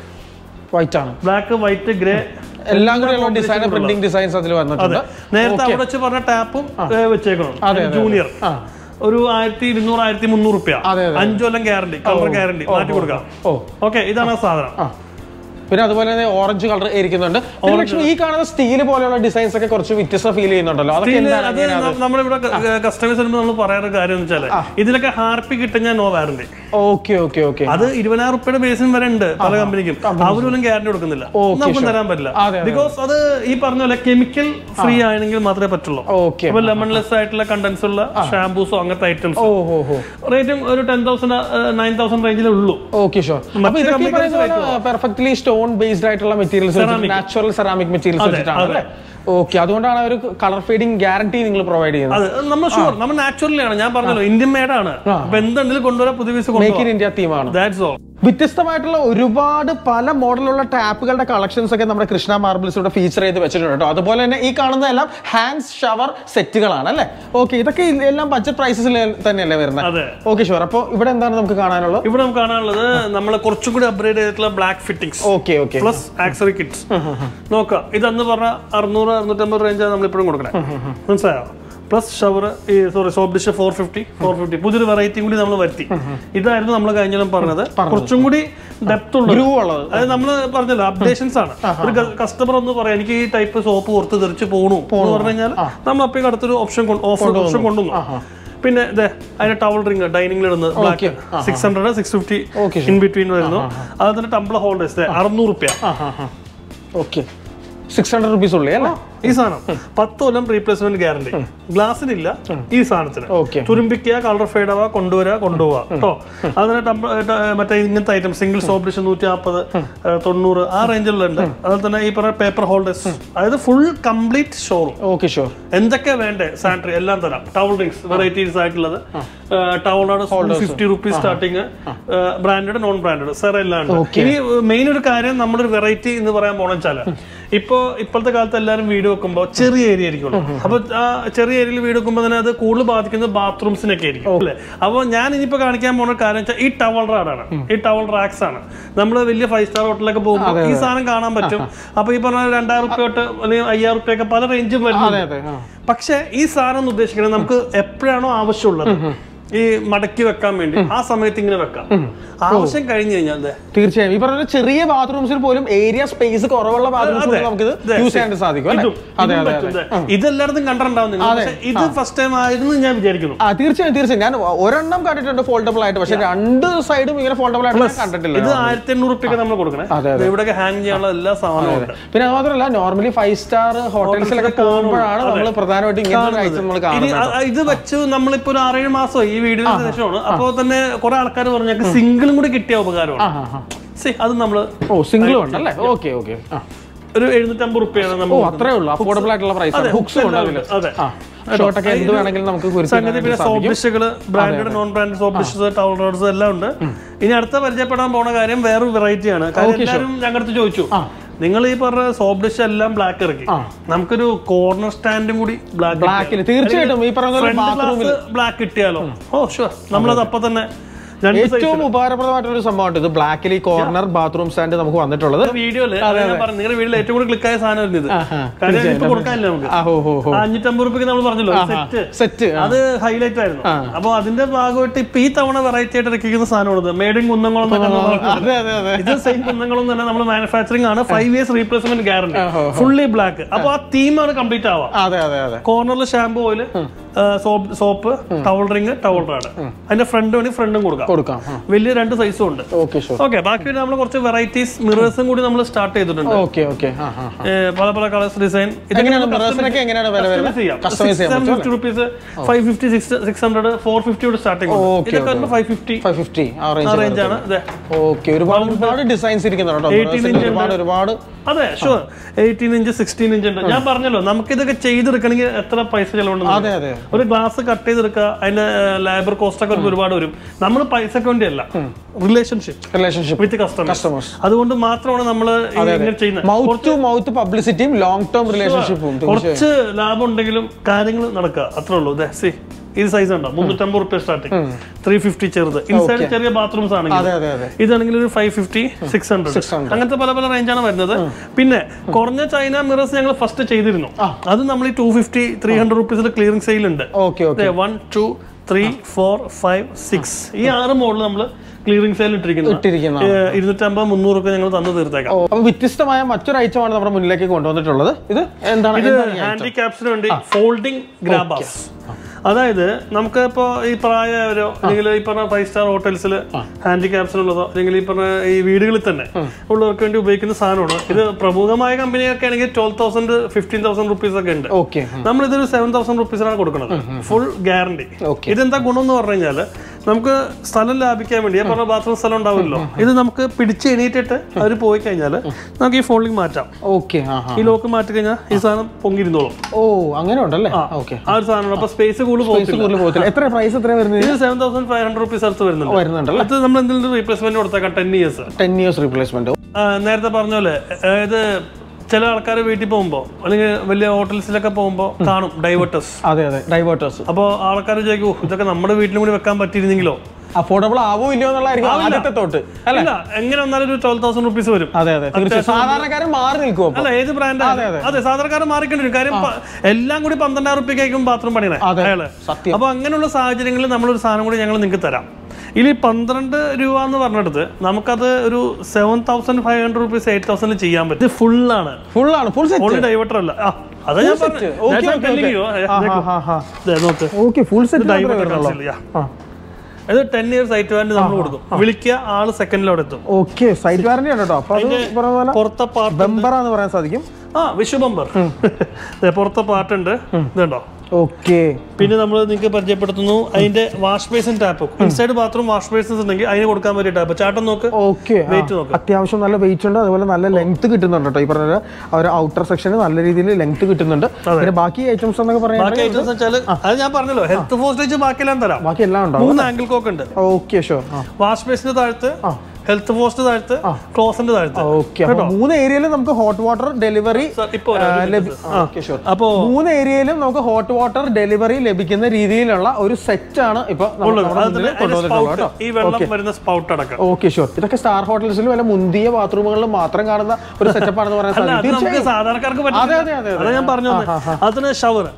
വൈറ്റ് ആണ് ബ്ലാക്ക് വൈറ്റ് ഗ്രേ എല്ലാം കൂടിയുള്ള ഡിസൈൻ പ്രിന്റിംഗ് ഡിസൈൻസ് അതിൽ വന്നിട്ടുണ്ട് നേരത്തെ അവിടെ വെച്ച് പറഞ്ഞ ടാപ്പും വെച്ചേക്കണം അതെ, ജൂനിയർ ആ ഒരു ആയിരത്തി ഇരുന്നൂറ് ആയിരത്തി മുന്നൂറ് റുപ്യ അതെ, അതെ. അഞ്ചു കൊല്ലം ഗ്യാരണ്ടി കളർ ഗ്യാരണ്ടി മാറ്റി കൊടുക്കാം ഓ ഓക്കെ ഇതാണ് ആ സാധനം ആ പിന്നെ അതുപോലെ തന്നെ ഓറഞ്ച് കളർ ഇരിക്കുന്നുണ്ട് പിന്നെ പക്ഷേ ഈ കാണുന്ന സ്റ്റീൽ പോലെയുള്ള ഡിസൈൻസ് ഒക്കെ കുറച്ച് വ്യത്യസ്ത ഫീൽ ചെയ്യുന്നുണ്ടല്ലോ അതൊക്കെ പിന്നെ എന്താണ് അത് ന- നമ്മളിവിടെ കസ്റ്റമേഴ്സ് വരുമ്പോൾ നമ്മൾ പറയാറ് കാര്യം എന്ന് വെച്ചാല് ഇതിലൊക്കെ ഹാർപ്പി കിട്ടുന്ന no warranty okay okay okay അത് ഇരുപതിനായിരം റുപ്യയുടെ ബേസിൻ വരെ ഉണ്ട് പല കമ്പനിക്കും അവരൊന്നും ഗ്യാരണ്ടി കൊടുക്കുന്നില്ല Okay, നമുക്ക് തരാൻ പറ്റില്ല അതെ, ബിക്കോസ് അത് ഈ പറഞ്ഞ പോലെ കെമിക്കൽ ഫ്രീ ആണെങ്കിൽ മാത്രമേ പറ്റുള്ളൂ ഓക്കെ ഇപ്പൊ ലെമൺലെസ് ആയിട്ടുള്ള കണ്ടൻസ് ഉള്ള ഷാംപൂസോ അങ്ങനത്തെ ഐറ്റംസ് ഓ ഹോ ഹോ റേറ്റും ഒരു ടെൻ തൗസൻഡ് നയൻ തൗസൻഡ് റേഞ്ചിലേ ഉള്ളൂ ഓക്കെ ഷുവർ അപ്പൊ ഇതൊക്കെ പറയുന്നത് പെർഫെക്റ്റ്ലി സ്റ്റോൺ ബേസ്ഡ് ആയിട്ടുള്ള മെറ്റീരിയൽസ് നാച്ചുറൽ സെറാമിക് മെറ്റീരിയൽസ് വെച്ചിട്ടാണ് അല്ലേ ഓക്കെ അതുകൊണ്ടാണ് ഒരു കളർ ഫെയ്ഡിങ് ഗ്യാരണ്ടി നിങ്ങൾ പ്രൊവൈഡ് ചെയ്യുന്നത് അത് നമ്മൾ ഷുവർ നമ്മൾ നാച്ചുറലി ആണ് ഞാൻ പറഞ്ഞല്ലോ ഇന്ത്യൻ മേഡ് ആണ് അപ്പൊ എന്തെങ്കിലും കൊണ്ടുവരാൻ പുതിയ പീസ് മേക്ക് കൊണ്ടുപോകാം ഇൻ ഇന്ത്യ തീമാണ് ദാറ്റ്സ് ഓൾ വ്യത്യസ്തമായിട്ടുള്ള ഒരുപാട് പല മോഡലുള്ള ടാപ്പുകളുടെ കളക്ഷൻസ് ഒക്കെ നമ്മുടെ കൃഷ്ണ മാർബിൾസ് ഇവിടെ ഫീച്ചർ ചെയ്ത് വെച്ചിട്ടുണ്ട് കേട്ടോ അതുപോലെ തന്നെ ഈ കാണുന്നതെല്ലാം ഹാൻഡ്സ് ഷവർ സെറ്റുകളാണ് അല്ലേ ഓക്കെ ഇതൊക്കെ ഇ- എല്ലാം ബഡ്ജറ്റ് പ്രൈസസിൽ തന്നെയല്ലേ വരുന്നത് അതെ ഓക്കെ ഷുവർ അപ്പോൾ ഇവിടെ എന്താണ് നമുക്ക് കാണാനുള്ളത് ഇവിടെ നമുക്ക് കാണാനുള്ളത് നമ്മൾ കുറച്ചും കൂടി അപ്ഗ്രേഡ് ചെയ്തിട്ടുള്ള black fittings okay okay plus accessory kits നോക്കാം ഇതെന്ന് പറഞ്ഞ അറുന്നൂറ് അറുന്നൂറ്റമ്പത് റേഞ്ചാണ് നമ്മൾ ഇപ്പോഴും കൊടുക്കണേ മനസ്സിലായോ പ്ലസ് ഷവർ ഈ sorry soap dish four fifty four fifty പുതിയൊരു വെറൈറ്റി കൂടി നമ്മൾ വരുത്തി ഇതായിരുന്നു നമ്മൾ കഴിഞ്ഞാലും പറഞ്ഞത് കുറച്ചും കൂടി ഡെപ്ത് ഉള്ളത് ഗ്രൂ ഉള്ളത് അതായത് നമ്മൾ പറഞ്ഞല്ലോ അപ്ഡേഷൻസ് ആണ് ഒരു കസ്റ്റമർ ഒന്ന് പറയാം എനിക്ക് ഈ ടൈപ്പ് സോപ്പ് പുറത്ത് തെറിച്ച് പോണു എന്ന് പറഞ്ഞു കഴിഞ്ഞാൽ നമ്മൾ അപ്പോഴേക്ക് അടുത്തൊരു ഓപ്ഷൻ ഓഫർ ഓപ്ഷൻ കൊണ്ടുവന്നു പിന്നെ ഇതേ അതിന്റെ ടവൽ റിംഗ് ഡൈനിങ്ങിൽ ഇടുന്നത് black six hundred six fifty Okay, in between വരുന്നു അത് തന്നെ ടംബ്ലർ ഹോൾഡേഴ്സ് അറുന്നൂറ് റുപ്യ ഓക്കെ സിക്സ് ഹൺഡ്രഡ് റുപ്പീസ് ഉള്ളേ അല്ലേ ഈ സാധനം പത്ത് കൊല്ലം റീപ്ലേസ്മെന്റ് ഗ്യാരണ്ടി ഗ്ലാസ്സിനില്ല ഈ സാധനത്തിന് Okay. തുരുമ്പിക്കുക കളർ ഫെയ്ഡ് ആവുക കൊണ്ടുവരിക കൊണ്ടുപോവുക കേട്ടോ അതിന് ടംബ- ട- മറ്റേ ഇങ്ങനത്തെ ഐറ്റം സിംഗിൾ സോപ്പ് ഡിഷ് നൂറ്റി നാൽപ്പത് തൊണ്ണൂറ് ആ റേഞ്ചിലുണ്ട് അതുപോലെ തന്നെ ഈ പറഞ്ഞ പേപ്പർ ഹോൾഡേഴ്സ് അതായത് full complete showroom okay sure എന്തൊക്കെ വേണ്ടേ സാനിറ്ററി എല്ലാം തരാം ടവൽ റിങ്സ് വെറൈറ്റീസ് ആയിട്ടുള്ളത് ടവളാണ് fifty rupees starting branded non branded sir എല്ലാം ഉണ്ട് ഇനി മെയിൻ ഒരു കാര്യം നമ്മുടെ ഒരു വെറൈറ്റി എന്ന് പറയാൻ പോണെന്ന് വെച്ചാല് ഇപ്പോ ഇപ്പോഴത്തെ കാലത്ത് എല്ലാവരും വീഡിയോ വീട് വെക്കുമ്പോൾ ചെറിയ ഏരിയ ആയിരിക്കുള്ളൂ അപ്പൊ ആ ചെറിയ ഏരിയയിൽ വീട് വെക്കുമ്പോൾ തന്നെ അത് കൂടുതൽ ബാധിക്കുന്നത് ബാത്റൂംസിനൊക്കെ ആയിരിക്കും അല്ലേ അപ്പോൾ ഞാൻ ഇനിയിപ്പോ കാണിക്കാൻ പോകുന്ന കാര്യം വെച്ചാൽ ഈ ടവൽ റാഡാണ് ഈ ടവൽ റാക്സ് ആണ് നമ്മൾ വലിയ ഫൈവ് സ്റ്റാർ ഹോട്ടലിലൊക്കെ പോകുമ്പോൾ ഈ സാധനം കാണാൻ പറ്റും അപ്പൊ ഈ പറഞ്ഞ രണ്ടായിരം റുപ്യ തൊട്ട് അല്ലെങ്കിൽ അയ്യായിരം റുപ്യ ഒക്കെ പല റേഞ്ചും വരുന്നുണ്ട് അതെ ആ പക്ഷേ ഈ സാധനം എന്ന് ഉദ്ദേശിക്കുന്നത് നമുക്ക് എപ്പോഴാണോ ആവശ്യമുള്ളത് ഈ മടക്കി വെക്കാൻ വേണ്ടി ആ സമയത്ത് ഇങ്ങനെ വെക്കാം ആവശ്യം കഴിഞ്ഞു കഴിഞ്ഞാൽ ദേ, തീർച്ചയായും ഈ പറഞ്ഞ ചെറിയ ബാത്റൂംസിൽ പോലും ഏരിയ സ്പേസ് കുറവുള്ള ബാത്റൂംസ് അതെ. നമുക്ക് ദേ, യൂസ് ചെയ്യാൻ സാധിക്കും അല്ലേ ഇതും, അതെ ഇതും അതെ പറ്റും, അതെ ദേ. ഇതെല്ലായിടത്തും കണ്ടിട്ടുണ്ടാവുന്നില്ല പക്ഷേ ഇത് ഫസ്റ്റ് ടൈം ആയിരുന്നു ഞാൻ വിചാരിക്കുന്നു ആ തീർച്ചയായും തീർച്ചയായും ഞാൻ ഒരെണ്ണം കണ്ടിട്ടുണ്ട് ഫോൾഡബിൾ ആയിട്ട് പക്ഷെ രണ്ട് സൈഡും ഇങ്ങനെ ഫോൾഡബിൾ ആയിട്ട് ഞാൻ കണ്ടിട്ടില്ല ഇത് ആയിരത്തി എണ്ണൂറ് റുപ്യൊക്കെ നമ്മൾ കൊടുക്കണേ അതെ, ദേ ഇവിടെയൊക്കെ ഹാങ് ചെയ്യാനുള്ള എല്ലാ സാധനവും ഉണ്ട് പിന്നെ അത് മാത്രമല്ല നോർമലി ഫൈവ് സ്റ്റാർ ഹോട്ടൽസിലൊക്കെ പോകുമ്പോഴാണ് നമ്മൾ പ്രധാനമായിട്ട് ഇങ്ങനത്തെ ഐറ്റം നമ്മൾ ഇനി കാണുന്നത് അ- ഇത് വെച്ച് നമ്മളിപ്പോ ഒരു ആറേഴ് മാസം ഈ വീഡിയോ ശേഷമാണ് അപ്പോൾ തന്നെ കുറെ ആൾക്കാർ പറഞ്ഞു ഞങ്ങൾക്ക് സിംഗിളും കൂടി കിട്ടിയ ഉപകാരമാണ് ആ, ആ. സി അത് നമ്മള് ഓ സിംഗിളും ഉണ്ട് അല്ലേ ഓക്കെ ഓക്കെ ഒരു എഴുന്നൂറ്റമ്പത് റുപ്യാണ് ഓ നമ്മൾ അത്രേ ഉള്ളൂ അഫോർഡബിൾ ആയിട്ടുള്ള പ്രൈസ് ഹുക്സും ഉണ്ട് അതില് അതെ ആ ഷോട്ടൊക്കെ എന്ത് വേണമെങ്കിലും നമുക്ക് കുറിച്ച് സംഗതി പിന്നെ സോപ്പ് ഡിഷുകള് branded non branded soap dishes towel rods എല്ലാം ഉണ്ട് ഇനി അടുത്ത പരിചയപ്പെടാൻ പോണ കാര്യം വേറൊരു വെറൈറ്റി ആണ് കാര്യം എല്ലാവരും ഞങ്ങളുടെ അടുത്ത് ചോദിച്ചു നിങ്ങൾ ഈ പറഞ്ഞ സോപ്പ് ഡിഷ് എല്ലാം ബ്ലാക്ക് ഇറക്കി നമുക്കൊരു കോർണർ സ്റ്റാൻഡും കൂടി ബ്ലാക്ക് ബ്ലാക്കിൽ തീർച്ചയായിട്ടും ഈ പറഞ്ഞ പോലെ ബാത്റൂമിൽ ബ്ലാക്ക് കിട്ടിയാലോ ഓ ഷുവർ നമ്മളത് അപ്പൊ തന്നെ രണ്ട് ഏറ്റവും ഉപകാരപ്രദമായിട്ടുള്ള ഒരു സംഭവമാണ് ഇത് ബ്ലാക്കിൽ ഈ കോർണർ ബാത്റൂം സ്റ്റാൻഡ് നമുക്ക് വന്നിട്ടുള്ളത് വീഡിയോയില് നിങ്ങളുടെ വീട്ടിൽ ഏറ്റവും കൂടുതൽ ക്ലിക്കായ സാധനം ഇത് കാര്യം ഇപ്പൊ കൊടുക്കാനില്ല നമുക്ക് ആ ഹോ ഹോ ഹോ ആ, അഞ്ഞൂറ്റമ്പത് റുപ്യക്ക് നമ്മൾ പറഞ്ഞല്ലോ സെറ്റ് സെറ്റ് അത് ഹൈലൈറ്റ് ആയിരുന്നു അപ്പൊ അതിന്റെ ഭാഗമായിട്ട് ഇപ്പൊ ഈ തവണ വെറൈറ്റി ആയിട്ട് ഇറക്കിക്കുന്ന സാധനമാണ് മേഡ് ഇൻ കുന്നംകുളം എന്നൊക്കെ നമ്മൾ അതെ അതെ അതെ ഇത് സെയിം കുന്നംകുളം തന്നെ നമ്മൾ മാനുഫാക്ചറിംഗ് ആണ് five years replacement guarantee fully black അപ്പൊ ആ തീമാണ് കംപ്ലീറ്റ് ആവാം അതെ അതെ അതെ കോർണറിൽ shampoo oil soap soap towel ring towel rod അതിന്റെ ഫ്രണ്ട് വേണമെങ്കിൽ ഫ്രണ്ടും കൊടുക്കാം കൊടുക്കാം വലിയ രണ്ട് സൈസും ഉണ്ട് ഓക്കെ ഷുവർ ഓക്കെ ബാക്കി നമ്മൾ കുറച്ച് വെറൈറ്റീസ് മിറേഴ്സും കൂടി നമ്മൾ സ്റ്റാർട്ട് ചെയ്തിട്ടുണ്ട് ഓക്കെ ഓക്കെ ആ ആ ഏ, പല പല കളേഴ്സ് ഡിസൈൻ എങ്ങനെയാണ് മിറേഴ്സിനൊക്കെ എങ്ങനെയാണ് വില വരുന്നത് കസ്റ്റമൈസ് ചെയ്യാൻ പറ്റും rupees five fifty six six hundred four ഫിഫ്റ്റിയോട് സ്റ്റാർട്ടിംഗ് Okay, ഇതൊക്കെ ഫൈവ് ഫിഫ്റ്റി ഫൈവ് ഫിഫ്റ്റി ആ ആ റേഞ്ച് റേഞ്ച് ആണ് അതെ ഓക്കെ ഒരുപാട് ഒരുപാട് ഡിസൈൻസ് ഇരിക്കുന്നുണ്ട് കേട്ടോ Mirrors ൽ ഒരുപാട് ഒരുപാട് അതെ sure eighteen inch sixteen inch ഉണ്ട് ഞാൻ പറഞ്ഞല്ലോ നമുക്ക് ഇതൊക്കെ ചെയ്തെടുക്കണമെങ്കിൽ എത്ര പൈസ ചെലവുണ്ടെന്ന് അതെ അതെ ഒരു ഗ്ലാസ് കട്ട് ചെയ്തെടുക്കുക അതിന്റെ ലേബർ കോസ്റ്റ് ഒക്കെ ഒരുപാട് വരും നമ്മൾ പൈസക്ക് വേണ്ടിയല്ല relationship relationship with customer customers അതുകൊണ്ട് മാത്രമാണ് നമ്മൾ ഇങ്ങനെ ചെയ്യുന്നത് മൗത്ത് ടു മൗത്ത് പബ്ലിസിറ്റിയും ലോങ് ടേം റിലേഷൻഷിപ്പും കുറച്ച് ലാഭം ഉണ്ടെങ്കിലും കാര്യങ്ങൾ നടക്കുക അത്രേ ഉള്ളൂ ദേ, see, ഇത് സൈസ് ഉണ്ടോ മുന്നൂറ്റമ്പത് റുപ്യ സ്റ്റാർട്ടിങ് ത്രീ ഫിഫ്റ്റി ചെറുത് ഇൻസൈഡ് ചെറിയ ബാത്റൂംസ് ആണെങ്കിൽ അതെ അതെ അതെ ഇതാണെങ്കിൽ ഒരു ഫൈവ് ഫിഫ്റ്റി സിക്സ് ഹൺഡ്രഡ് അങ്ങനത്തെ പല പല റേഞ്ചാണ് വരുന്നത് പിന്നെ കുറഞ്ഞ ചൈന മിറേഴ്സ് ഞങ്ങൾ ഫസ്റ്റ് ചെയ്തിരുന്നു അത് നമ്മൾ ഈ ടു ഫിഫ്റ്റി ത്രീ ഹൺഡ്രഡ് റുപ്പീസിന്റെ ക്ലിയറിംഗ് സെയിൽ ഉണ്ട് okay okay one two three four five six ഈ ആറ് മോഡൽ നമ്മൾ ക്ലിയറിംഗ് സെയിൽ ഇട്ടിരിക്കുന്നത് ഇട്ടിരിക്കുന്ന ഇരുന്നൂറ്റമ്പത് മുന്നൂറൊക്കെ ഞങ്ങൾ തന്നു തീർത്തേക്കാം അപ്പൊ വ്യത്യസ്തമായ മറ്റൊരു ഐറ്റമാണ് നമ്മുടെ മുന്നിലേക്ക് കൊണ്ടുവന്നിട്ടുള്ളത് ഇത് എന്താണ് ഇത് എന്താണ് ഈ item? ഹാൻഡിക്യാപ്സിന് വേണ്ടി ഫോൾഡിംഗ് ഗ്രാബാസ് അതായത് നമുക്ക് ഇപ്പോ ഈ പ്രായവരോ അല്ലെങ്കിൽ ഈ പറഞ്ഞ ഫൈവ് സ്റ്റാർ ഹോട്ടൽസിൽ ഹാൻഡിക്യാപ്സിനുള്ളതോ അല്ലെങ്കിൽ ഈ പറഞ്ഞ ഈ വീടുകളിൽ തന്നെ ഉള്ളവർക്ക് വേണ്ടി ഉപയോഗിക്കുന്ന സാധനമാണ് ഇത് പ്രമുഖമായ കമ്പനിയൊക്കെ ആണെങ്കിൽ twelve thousand fifteen thousand rupees ഒക്കെ ഉണ്ട് ഓക്കെ നമ്മൾ ഇതൊരു സെവൻ തൗസൻഡ് റുപ്പീസിനാണ് കൊടുക്കുന്നത് ഫുൾ ഗ്യാരണ്ടി Okay. ഇതെന്താ ഗുണം എന്ന് പറഞ്ഞു കഴിഞ്ഞാൽ നമുക്ക് സ്ഥലം ലാഭിക്കാൻ വേണ്ടി ഞാൻ പറഞ്ഞ ബാത്റൂം സ്ഥലം ഉണ്ടാവില്ലല്ലോ ഇത് നമുക്ക് പിടിച്ച് എണീറ്റിട്ട് അവർ പോയി കഴിഞ്ഞാൽ നമുക്ക് ഈ ഫോൾഡിംഗ് മാറ്റാം ഓക്കെ ആ ആ ഈ ലോക്ക് മാറ്റി കഴിഞ്ഞാൽ ഈ സാധനം പൊങ്ങിയിരുന്നോളും ഓ അങ്ങനെ ഉണ്ടല്ലേ ഓക്കെ ആ ഒരു സാധനം അപ്പൊ സ്പേസ് കൂടുതൽ പോകത്തില്ല കൂടുതൽ പോകത്തില്ല എത്ര പ്രൈസ് എത്ര വരുന്നത് ഇത് seven thousand five hundred rupees അടുത്ത് വരുന്നുണ്ട് വരുന്നുണ്ടല്ലേ അത് നമ്മൾ എന്തെങ്കിലും റീപ്ലേസ്മെന്റ് കൊടുത്തേക്കാം ten years ten years replacement നേരത്തെ പറഞ്ഞ പോലെ അതായത് ചില ആൾക്കാർ വീട്ടിൽ പോകുമ്പോൾ അല്ലെങ്കിൽ വലിയ ഹോട്ടൽസിലൊക്കെ പോകുമ്പോൾ കാണും ഡൈവേർട്ടേഴ്സ് അതെ അതെ ഡൈവേർട്ടേഴ്സ് അപ്പോൾ ആൾക്കാർ ചോദിക്കും "ഓ, ഇതൊക്കെ നമ്മുടെ വീട്ടിലും കൂടി വെക്കാൻ പറ്റിയിരുന്നെങ്കിലോ അഫോർഡബിൾ ആവോ ഇല്ലയോ എന്നുള്ളതായിരിക്കും ആദ്യത്തെ തൊട്ട് അല്ലെ ഇല്ല എങ്ങനെ വന്നാലും ഒരു ട്വൽവ് തൗസൻഡ് റുപ്പീസ് വരും അതെ അതെ തീർച്ചയായും സാധാരണക്കാരൻ മാറി നിൽക്കും അപ്പൊ അല്ല ഏത് ബ്രാൻഡ് അതെ സാധാരണക്കാരൻ മാറിക്കൊണ്ടിരും കാര്യം പ- എല്ലാം കൂടി പന്ത്രണ്ടായിരം റുപ്യക്കായിരിക്കും ബാത്റൂം പണിയണേ അതെ. അയാള് സത്യം അപ്പൊ അങ്ങനെയുള്ള സാഹചര്യങ്ങളിൽ നമ്മളൊരു സാധനം കൂടി ഞങ്ങൾ നിങ്ങൾക്ക് തരാം ഇനി പന്ത്രണ്ട് രൂപ എന്ന് പറഞ്ഞെടുത്ത് നമുക്കത് ഒരു seven thousand five hundred rupees eight thousand ചെയ്യാൻ പറ്റും ഇത് ഫുൾ ആണ് ഫുൾ ആണ് ഫുൾ സെറ്റ് ഓൺലി ഡൈവേർട്ടർ അല്ല ആ, അതാ ഞാൻ Full set. Okay, okay, okay. പറഞ്ഞത് നോക്ക് ഓക്കെ ഫുൾ സെറ്റ് ഡൈവേർട്ടർ കൺസിൽ ഇത് ടെൻ ഇയേഴ്സ് ആയിട്ട് വേണ്ടി നമ്മൾ കൊടുക്കും വിളിക്കുക ആള് സെക്കൻഡിലോടെ എത്തും ഓക്കെ സൈറ്റ് വാറന്റി ആണ് കേട്ടോ അപ്പൊ അത് പറഞ്ഞ പോലെ പുറത്തെ പാർട്ട് ബെമ്പറാന്ന് പറയാൻ സാധിക്കും ആ വിഷു ബമ്പർ പുറത്തെ പാർട്ടുണ്ട് ഇതുണ്ടോ ഓക്കെ പിന്നെ നമ്മൾ നിങ്ങൾക്ക് പരിചയപ്പെടുത്തുന്നു അതിന്റെ wash basin tap inside bathroom wash basins ഉണ്ടെങ്കിൽ അതിന് കൊടുക്കാൻ പറ്റിയ ടാപ്പ് ചാട്ടം നോക്ക് ഓക്കെ വെയിറ്റ് നോക്ക് അത്യാവശ്യം നല്ല വെയിറ്റ് ഉണ്ട് അതുപോലെ നല്ല ലെങ്ത് കിട്ടുന്നുണ്ട് കേട്ടോ ഈ പറഞ്ഞ പോലെ ആ ഒരു ഔട്ടർ സെക്ഷന് നല്ല രീതിയിൽ ലെങ്ത് കിട്ടുന്നുണ്ട് പിന്നെ ബാക്കി ഐറ്റംസ് എന്നൊക്കെ ബാക്കി പറഞ്ഞാൽ ഐറ്റംസ് വെച്ചാൽ അത് ഞാൻ പറഞ്ഞല്ലോ ഹെൽത്ത് ഫോസ്റ്റേജ് ബാക്കിയെല്ലാം തരാം ബാക്കി എല്ലാം ഉണ്ടോ മൂന്ന് ആംഗിൾ കോക്ക് ഉണ്ട് ഓക്കെ ഷോ ആ വാഷ് ബേസിന്റെ താഴത്ത് ഹെൽത്ത് പോസ്റ്റ് താഴത്ത് ക്ലോസിന്റെ താഴത്ത് ഓക്കെ അപ്പൊ മൂന്ന് ഏരിയയിലും നമുക്ക് ഹോട്ട് വാട്ടർ ഡെലിവറി Sir, ഇപ്പൊ വരാം. അപ്പോ മൂന്ന് ഏരിയയിലും നമുക്ക് ഹോട്ട് വാട്ടർ ഡെലിവറി ലഭിക്കുന്ന രീതിയിലുള്ള ഒരു സെറ്റ് ആണ് ഇപ്പൊ നമ്മൾ ഉള്ളത്. നമ്മുടെ അതിന് മുന്നിൽ അതിന് കൊണ്ടുവന്നിട്ടുള്ളത് spout, കേട്ടോ ഈ വെള്ളം വരുന്ന സ്പൗട്ട് അടക്കം ഓക്കെ ഷുവർ ഇതൊക്കെ സ്റ്റാർ ഹോട്ടൽസിലും വല്ല മുന്തിയ ബാത്റൂമുകളിലും മാത്രം കാണുന്ന ഒരു സെറ്റപ്പ് ആണെന്ന് പറയാൻ അല്ല സാധിക്കും അത് നമുക്ക് സാധാരണക്കാർക്ക് പറ്റില്ല അതെ, അതെ, അതെ, അതാ ഞാൻ പറഞ്ഞു അതിന് shower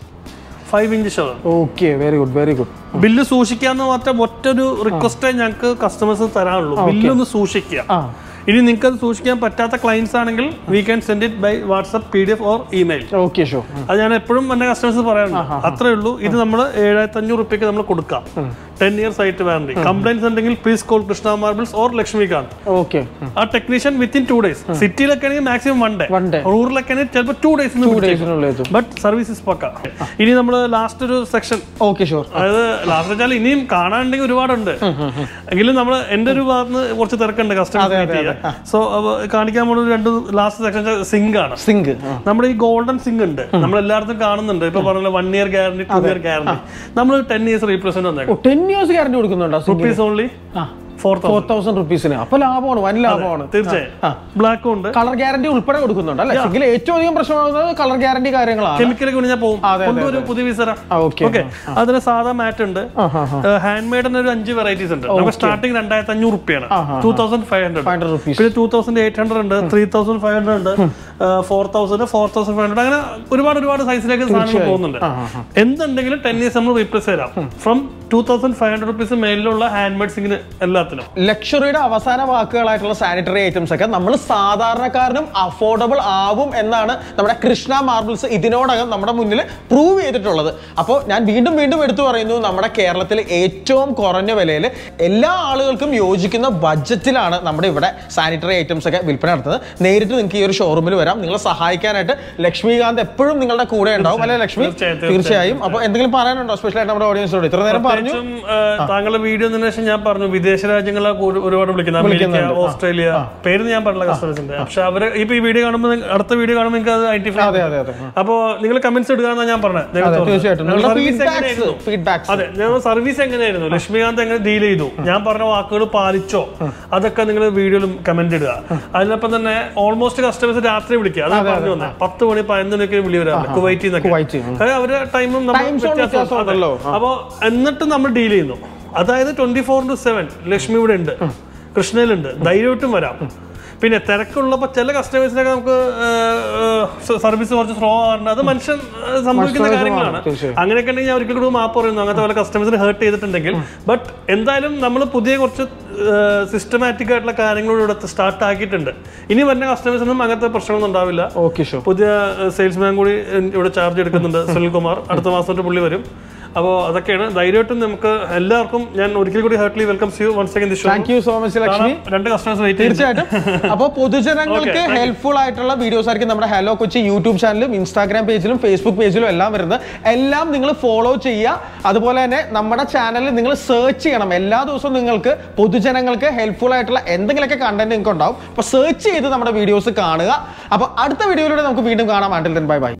five inch shower okay very good very good bill സൂക്ഷിക്കാന്ന് മാത്രം ഒറ്റ ഒരു റിക്വസ്റ്റേ ഞങ്ങൾക്ക് കസ്റ്റമേഴ്സ് തരാനുള്ളൂ ബില്ല് ഒന്ന് സൂക്ഷിക്കുക ആ ഇനി നിങ്ങൾക്ക് അത് സൂക്ഷിക്കാൻ പറ്റാത്ത ക്ലയൻസ് ആണെങ്കിൽ we can send it by WhatsApp P D F or email okay sure അത് ഞാൻ എപ്പോഴും എന്റെ കസ്റ്റമേഴ്സ് പറയാറുണ്ട് അത്രേ ഉള്ളൂ ഇത് നമ്മൾ ഏഴായിരത്തി അഞ്ഞൂറ് റുപ്യക്ക് നമ്മൾ കൊടുക്കാം ടെൻ ഇയേഴ്സ് ആയിട്ട് വാറണ്ടി കംപ്ലൈൻസ് ഉണ്ടെങ്കിൽ please call Krishna marbles or Lakshmikant okay ആ ടെക്നീഷ്യൻ വിത്തിൻ ടു ഡേയ്സ് സിറ്റിയിലൊക്കെ ആണെങ്കിൽ maximum one day One day. റൂറലൊക്കെ ആണെങ്കിൽ ചിലപ്പോൾ ടു ഡേയ്സ് ടു ഡേയ്സിനുള്ളിൽ എത്തും ബട്ട് സർവീസസ് പക്ക ഇനി നമ്മൾ ലാസ്റ്റ് ഒരു സെക്ഷൻ ഓക്കെ ഷുവർ അതായത് ലാസ്റ്റ് വെച്ചാൽ ഇനിയും കാണാനുണ്ടെങ്കിൽ ഒരുപാടുണ്ട് എങ്കിലും നമ്മൾ എന്റെ ഒരു ഭാഗത്ത് നിന്ന് കുറച്ച് തിരക്കുണ്ട് കസ്റ്റമേഴ്സ് സോ കാണിക്കാൻ പോകുന്ന രണ്ട് ലാസ്റ്റ് സെക്ഷൻ സിങ്ക് ആണ് സിങ്ക് നമ്മുടെ ഈ ഗോൾഡൻ സിങ്ക് ഉണ്ട് നമ്മൾ എല്ലായിടത്തും കാണുന്നുണ്ട് ഇപ്പൊ പറഞ്ഞ one year guarantee two year guarantee നമ്മൾ ടെൻ ഇയേഴ്സ് റീപ്ലേസ്മെന്റ് വന്നേക്കും ടെൻ ഇയേഴ്സ് ഗ്യാരണ്ടി കൊടുക്കുന്നുണ്ടോ sink rupees only four four thousand റുപ്പീസിന് അപ്പൊ ലാഭമാണ് വൻ ലാഭമാണ് തീർച്ചയായും ബ്ലാക്കും ഉണ്ട് കളർ ഗ്യാരണ്ടി ഉൾപ്പെടെ കൊടുക്കുന്നുണ്ട് അല്ലെ സിംഗിൽ ഏറ്റവും അധികം പ്രശ്നമാകുന്നത് കളർ ഗ്യാരണ്ടി കാര്യങ്ങളാണ് കെമിക്കലൊക്കെ വേണ്ടി ഞാൻ പോകും കൊണ്ടുവരും പുതിയ വിസറ ഓക്കെ ഓക്കെ അതിന് സാധാ മാറ്റ് ഉണ്ട് ഹാൻഡ് മെയ്ഡിന് ഒരു അഞ്ച് വെറൈറ്റീസ് ഉണ്ട് നമുക്ക് സ്റ്റാർട്ടിംഗ് രണ്ടായിരത്തി അഞ്ഞൂറ് റുപ്യാണ് two thousand five hundred five hundred rupees പിന്നെ ടൂ തൗസൻഡ് എയ്റ്റ് ഹൺഡ്രഡ് ഉണ്ട് ത്രീ തൗസൻഡ് ഫൈവ് ഹൺഡ്രഡ് ഉണ്ട് four thousand four thousand five hundred അങ്ങനെ ഒരുപാട് ഒരുപാട് സൈസിലേക്ക് സാധനങ്ങൾ പോകുന്നുണ്ട് എന്തുണ്ടെങ്കിലും ടെൻ ഇയേഴ്സ് നമ്മൾ റീപ്ലേസ് തരാം from two thousand five hundred rupees മേലിലുള്ള ഹാൻഡ് മെയ്ഡ് സിംഗിന് എല്ലാത്തിനും ലക്ഷറിയുടെ അവസാന വാക്കുകളായിട്ടുള്ള സാനിറ്ററി ഐറ്റംസ് ഒക്കെ നമ്മൾ സാധാരണക്കാരനും അഫോർഡബിൾ ആവും എന്നാണ് നമ്മുടെ കൃഷ്ണ മാർബിൾസ് ഇതിനോടകം നമ്മുടെ മുന്നിൽ പ്രൂവ് ചെയ്തിട്ടുള്ളത് അപ്പോൾ ഞാൻ വീണ്ടും വീണ്ടും എടുത്തു പറയുന്നു നമ്മുടെ കേരളത്തിൽ ഏറ്റവും കുറഞ്ഞ വിലയിൽ എല്ലാ ആളുകൾക്കും യോജിക്കുന്ന ബഡ്ജറ്റിലാണ് നമ്മുടെ ഇവിടെ സാനിറ്ററി ഐറ്റംസ് ഒക്കെ വിൽപ്പന നടത്തുന്നത് നേരിട്ട് നിങ്ങൾക്ക് ഈ ഒരു ഷോറൂമിൽ വരാം നിങ്ങളെ സഹായിക്കാനായിട്ട് ലക്ഷ്മികാന്ത് എപ്പോഴും നിങ്ങളുടെ കൂടെ ഉണ്ടാവും അല്ലെ ലക്ഷ്മി തീർച്ചയായും, തീർച്ചയായും അപ്പോൾ എന്തെങ്കിലും പറയാനുണ്ടോ സ്പെഷ്യൽ ആയിട്ട് നമ്മുടെ ഓഡിയൻസിനോട് ഇത്ര നേരം പറഞ്ഞു പ്രത്യേകിച്ചും താങ്കളുടെ വീഡിയോ ശേഷം ഞാൻ പറഞ്ഞു വിദേശ രാജ്യങ്ങളെ കൂടു- ഒരുപാട് വിളിക്കുന്നത് അമേരിക്ക ഓസ്ട്രേലിയ പേര് ഞാൻ പറഞ്ഞില്ല കസ്റ്റമേഴ്സിന്റെ പക്ഷെ അവര് ഇപ്പൊ ഈ വീഡിയോ കാണുമ്പോൾ നിങ്ങ- അടുത്ത വീഡിയോ കാണുമ്പോൾ നിങ്ങൾക്ക് അത് ഐഡന്റിഫൈ അതെ അതെ അതെ അപ്പോ നിങ്ങൾ കമന്റ്സ് ഇടുക എന്നാ ഞാൻ പറഞ്ഞത് ദൈവത്തെ ഓർത്ത്. തീർച്ചയായിട്ടും ഞങ്ങൾ നിങ്ങളുടെ service ഫീഡ്ബാക്സ് എങ്ങനെയായിരുന്നു? ഫീഡ്ബാക്സ് അതെ ഞങ്ങൾ സർവീസ് എങ്ങനെയായിരുന്നു ലക്ഷ്മികാന്ത് എങ്ങനെ ഡീൽ ചെയ്തു ഞാൻ പറഞ്ഞ വാക്കുകൾ പാലിച്ചോ അതൊക്കെ നിങ്ങൾ വീഡിയോയിലും കമന്റ് ഇടുക അതിനൊപ്പം തന്നെ ഓൾമോസ്റ്റ് കസ്റ്റമേഴ്സ് രാത്രി വിളിക്കുക അതാണ് പറഞ്ഞു വന്നത് പത്ത് മണി പതിനൊന്ന് മണിക്ക് വിളി വരാറ് കുവൈറ്റിൽ നിന്നൊക്കെ കുവൈറ്റ്, ഉം. അതായത് അവരുടെ ടൈമും Time zone വ്യത്യാസം ഉണ്ടല്ലോ. അപ്പോ എന്നിട്ട് നമ്മൾ ഡീൽ ചെയ്യുന്നു അതായത് twenty four two seven Lakshmi ഇവിടെ ഉണ്ട് കൃഷ്ണയിലുണ്ട് ധൈര്യമായിട്ടും വരാം പിന്നെ തിരക്കുള്ളപ്പോൾ ചില കസ്റ്റമേഴ്സിനൊക്കെ നമുക്ക് സർവീസ് കുറച്ച് സ്ലോ ആകാറുണ്ട് അത് മനുഷ്യൻ ആ, സംഭവിക്കുന്ന മനുഷ്യന് കാര്യങ്ങളാണ് തീർച്ചയായും. അങ്ങനെയൊക്കെ ഉണ്ടെങ്കിൽ ഞാൻ ഒരിക്കൽ കൂടി മാപ്പ് പറയുന്നു അങ്ങനത്തെ പല കസ്റ്റമേഴ്സിനെ ഹേർട്ട് ചെയ്തിട്ടുണ്ടെങ്കിൽ ബട്ട് എന്തായാലും നമ്മൾ പുതിയ കുറച്ച് സിസ്റ്റമാറ്റിക് ആയിട്ടുള്ള കാര്യങ്ങൾ ഇവിടെ സ്റ്റാർട്ട് ആക്കിയിട്ടുണ്ട് ഇനി വരുന്ന കസ്റ്റമേഴ്സിനും അങ്ങനത്തെ പ്രശ്നങ്ങളൊന്നും ഉണ്ടാവില്ല ഓക്കെ ഷോ പുതിയ സെയിൽസ്മാൻ കൂടി ഇവിടെ ചാർജ് എടുക്കുന്നുണ്ട് സുനിൽകുമാർ അടുത്ത മാസം തൊട്ട് പുള്ളി വരും അപ്പോൾ അതൊക്കെയാണ് ധൈര്യമായിട്ടും നമുക്ക് എല്ലാവർക്കും ഞാൻ ഒരിക്കൽ കൂടി heartly welcome you one second thank you so much Lakshmi രണ്ട് കസ്റ്റമേഴ്സ് വെയിറ്റ് തീർച്ചയായിട്ടും അപ്പോൾ പൊതുജനങ്ങൾക്ക് ഹെൽപ്ഫുൾ ആയിട്ടുള്ള വീഡിയോസ് ആയിരിക്കും നമ്മുടെ ഹലോ കൊച്ചി യൂട്യൂബ് ചാനലും ഇൻസ്റ്റാഗ്രാം പേജിലും ഫേസ്ബുക്ക് പേജിലും എല്ലാം വരുന്നത് എല്ലാം നിങ്ങൾ ഫോളോ ചെയ്യുക അതുപോലെ തന്നെ നമ്മുടെ ചാനലിൽ നിങ്ങൾ സെർച്ച് ചെയ്യണം എല്ലാ ദിവസവും നിങ്ങൾക്ക് പൊതുജനങ്ങൾക്ക് ഹെൽപ്ഫുൾ ആയിട്ടുള്ള എന്തെങ്കിലുമൊക്കെ കണ്ടന്റ് നിങ്ങൾക്ക് ഉണ്ടാവും അപ്പോൾ സെർച്ച് ചെയ്ത് നമ്മുടെ വീഡിയോസ് കാണുക അപ്പോൾ അടുത്ത വീഡിയോയിലൂടെ നമുക്ക് വീണ്ടും കാണാം ആണ്ടിൽ ബൈ ബൈ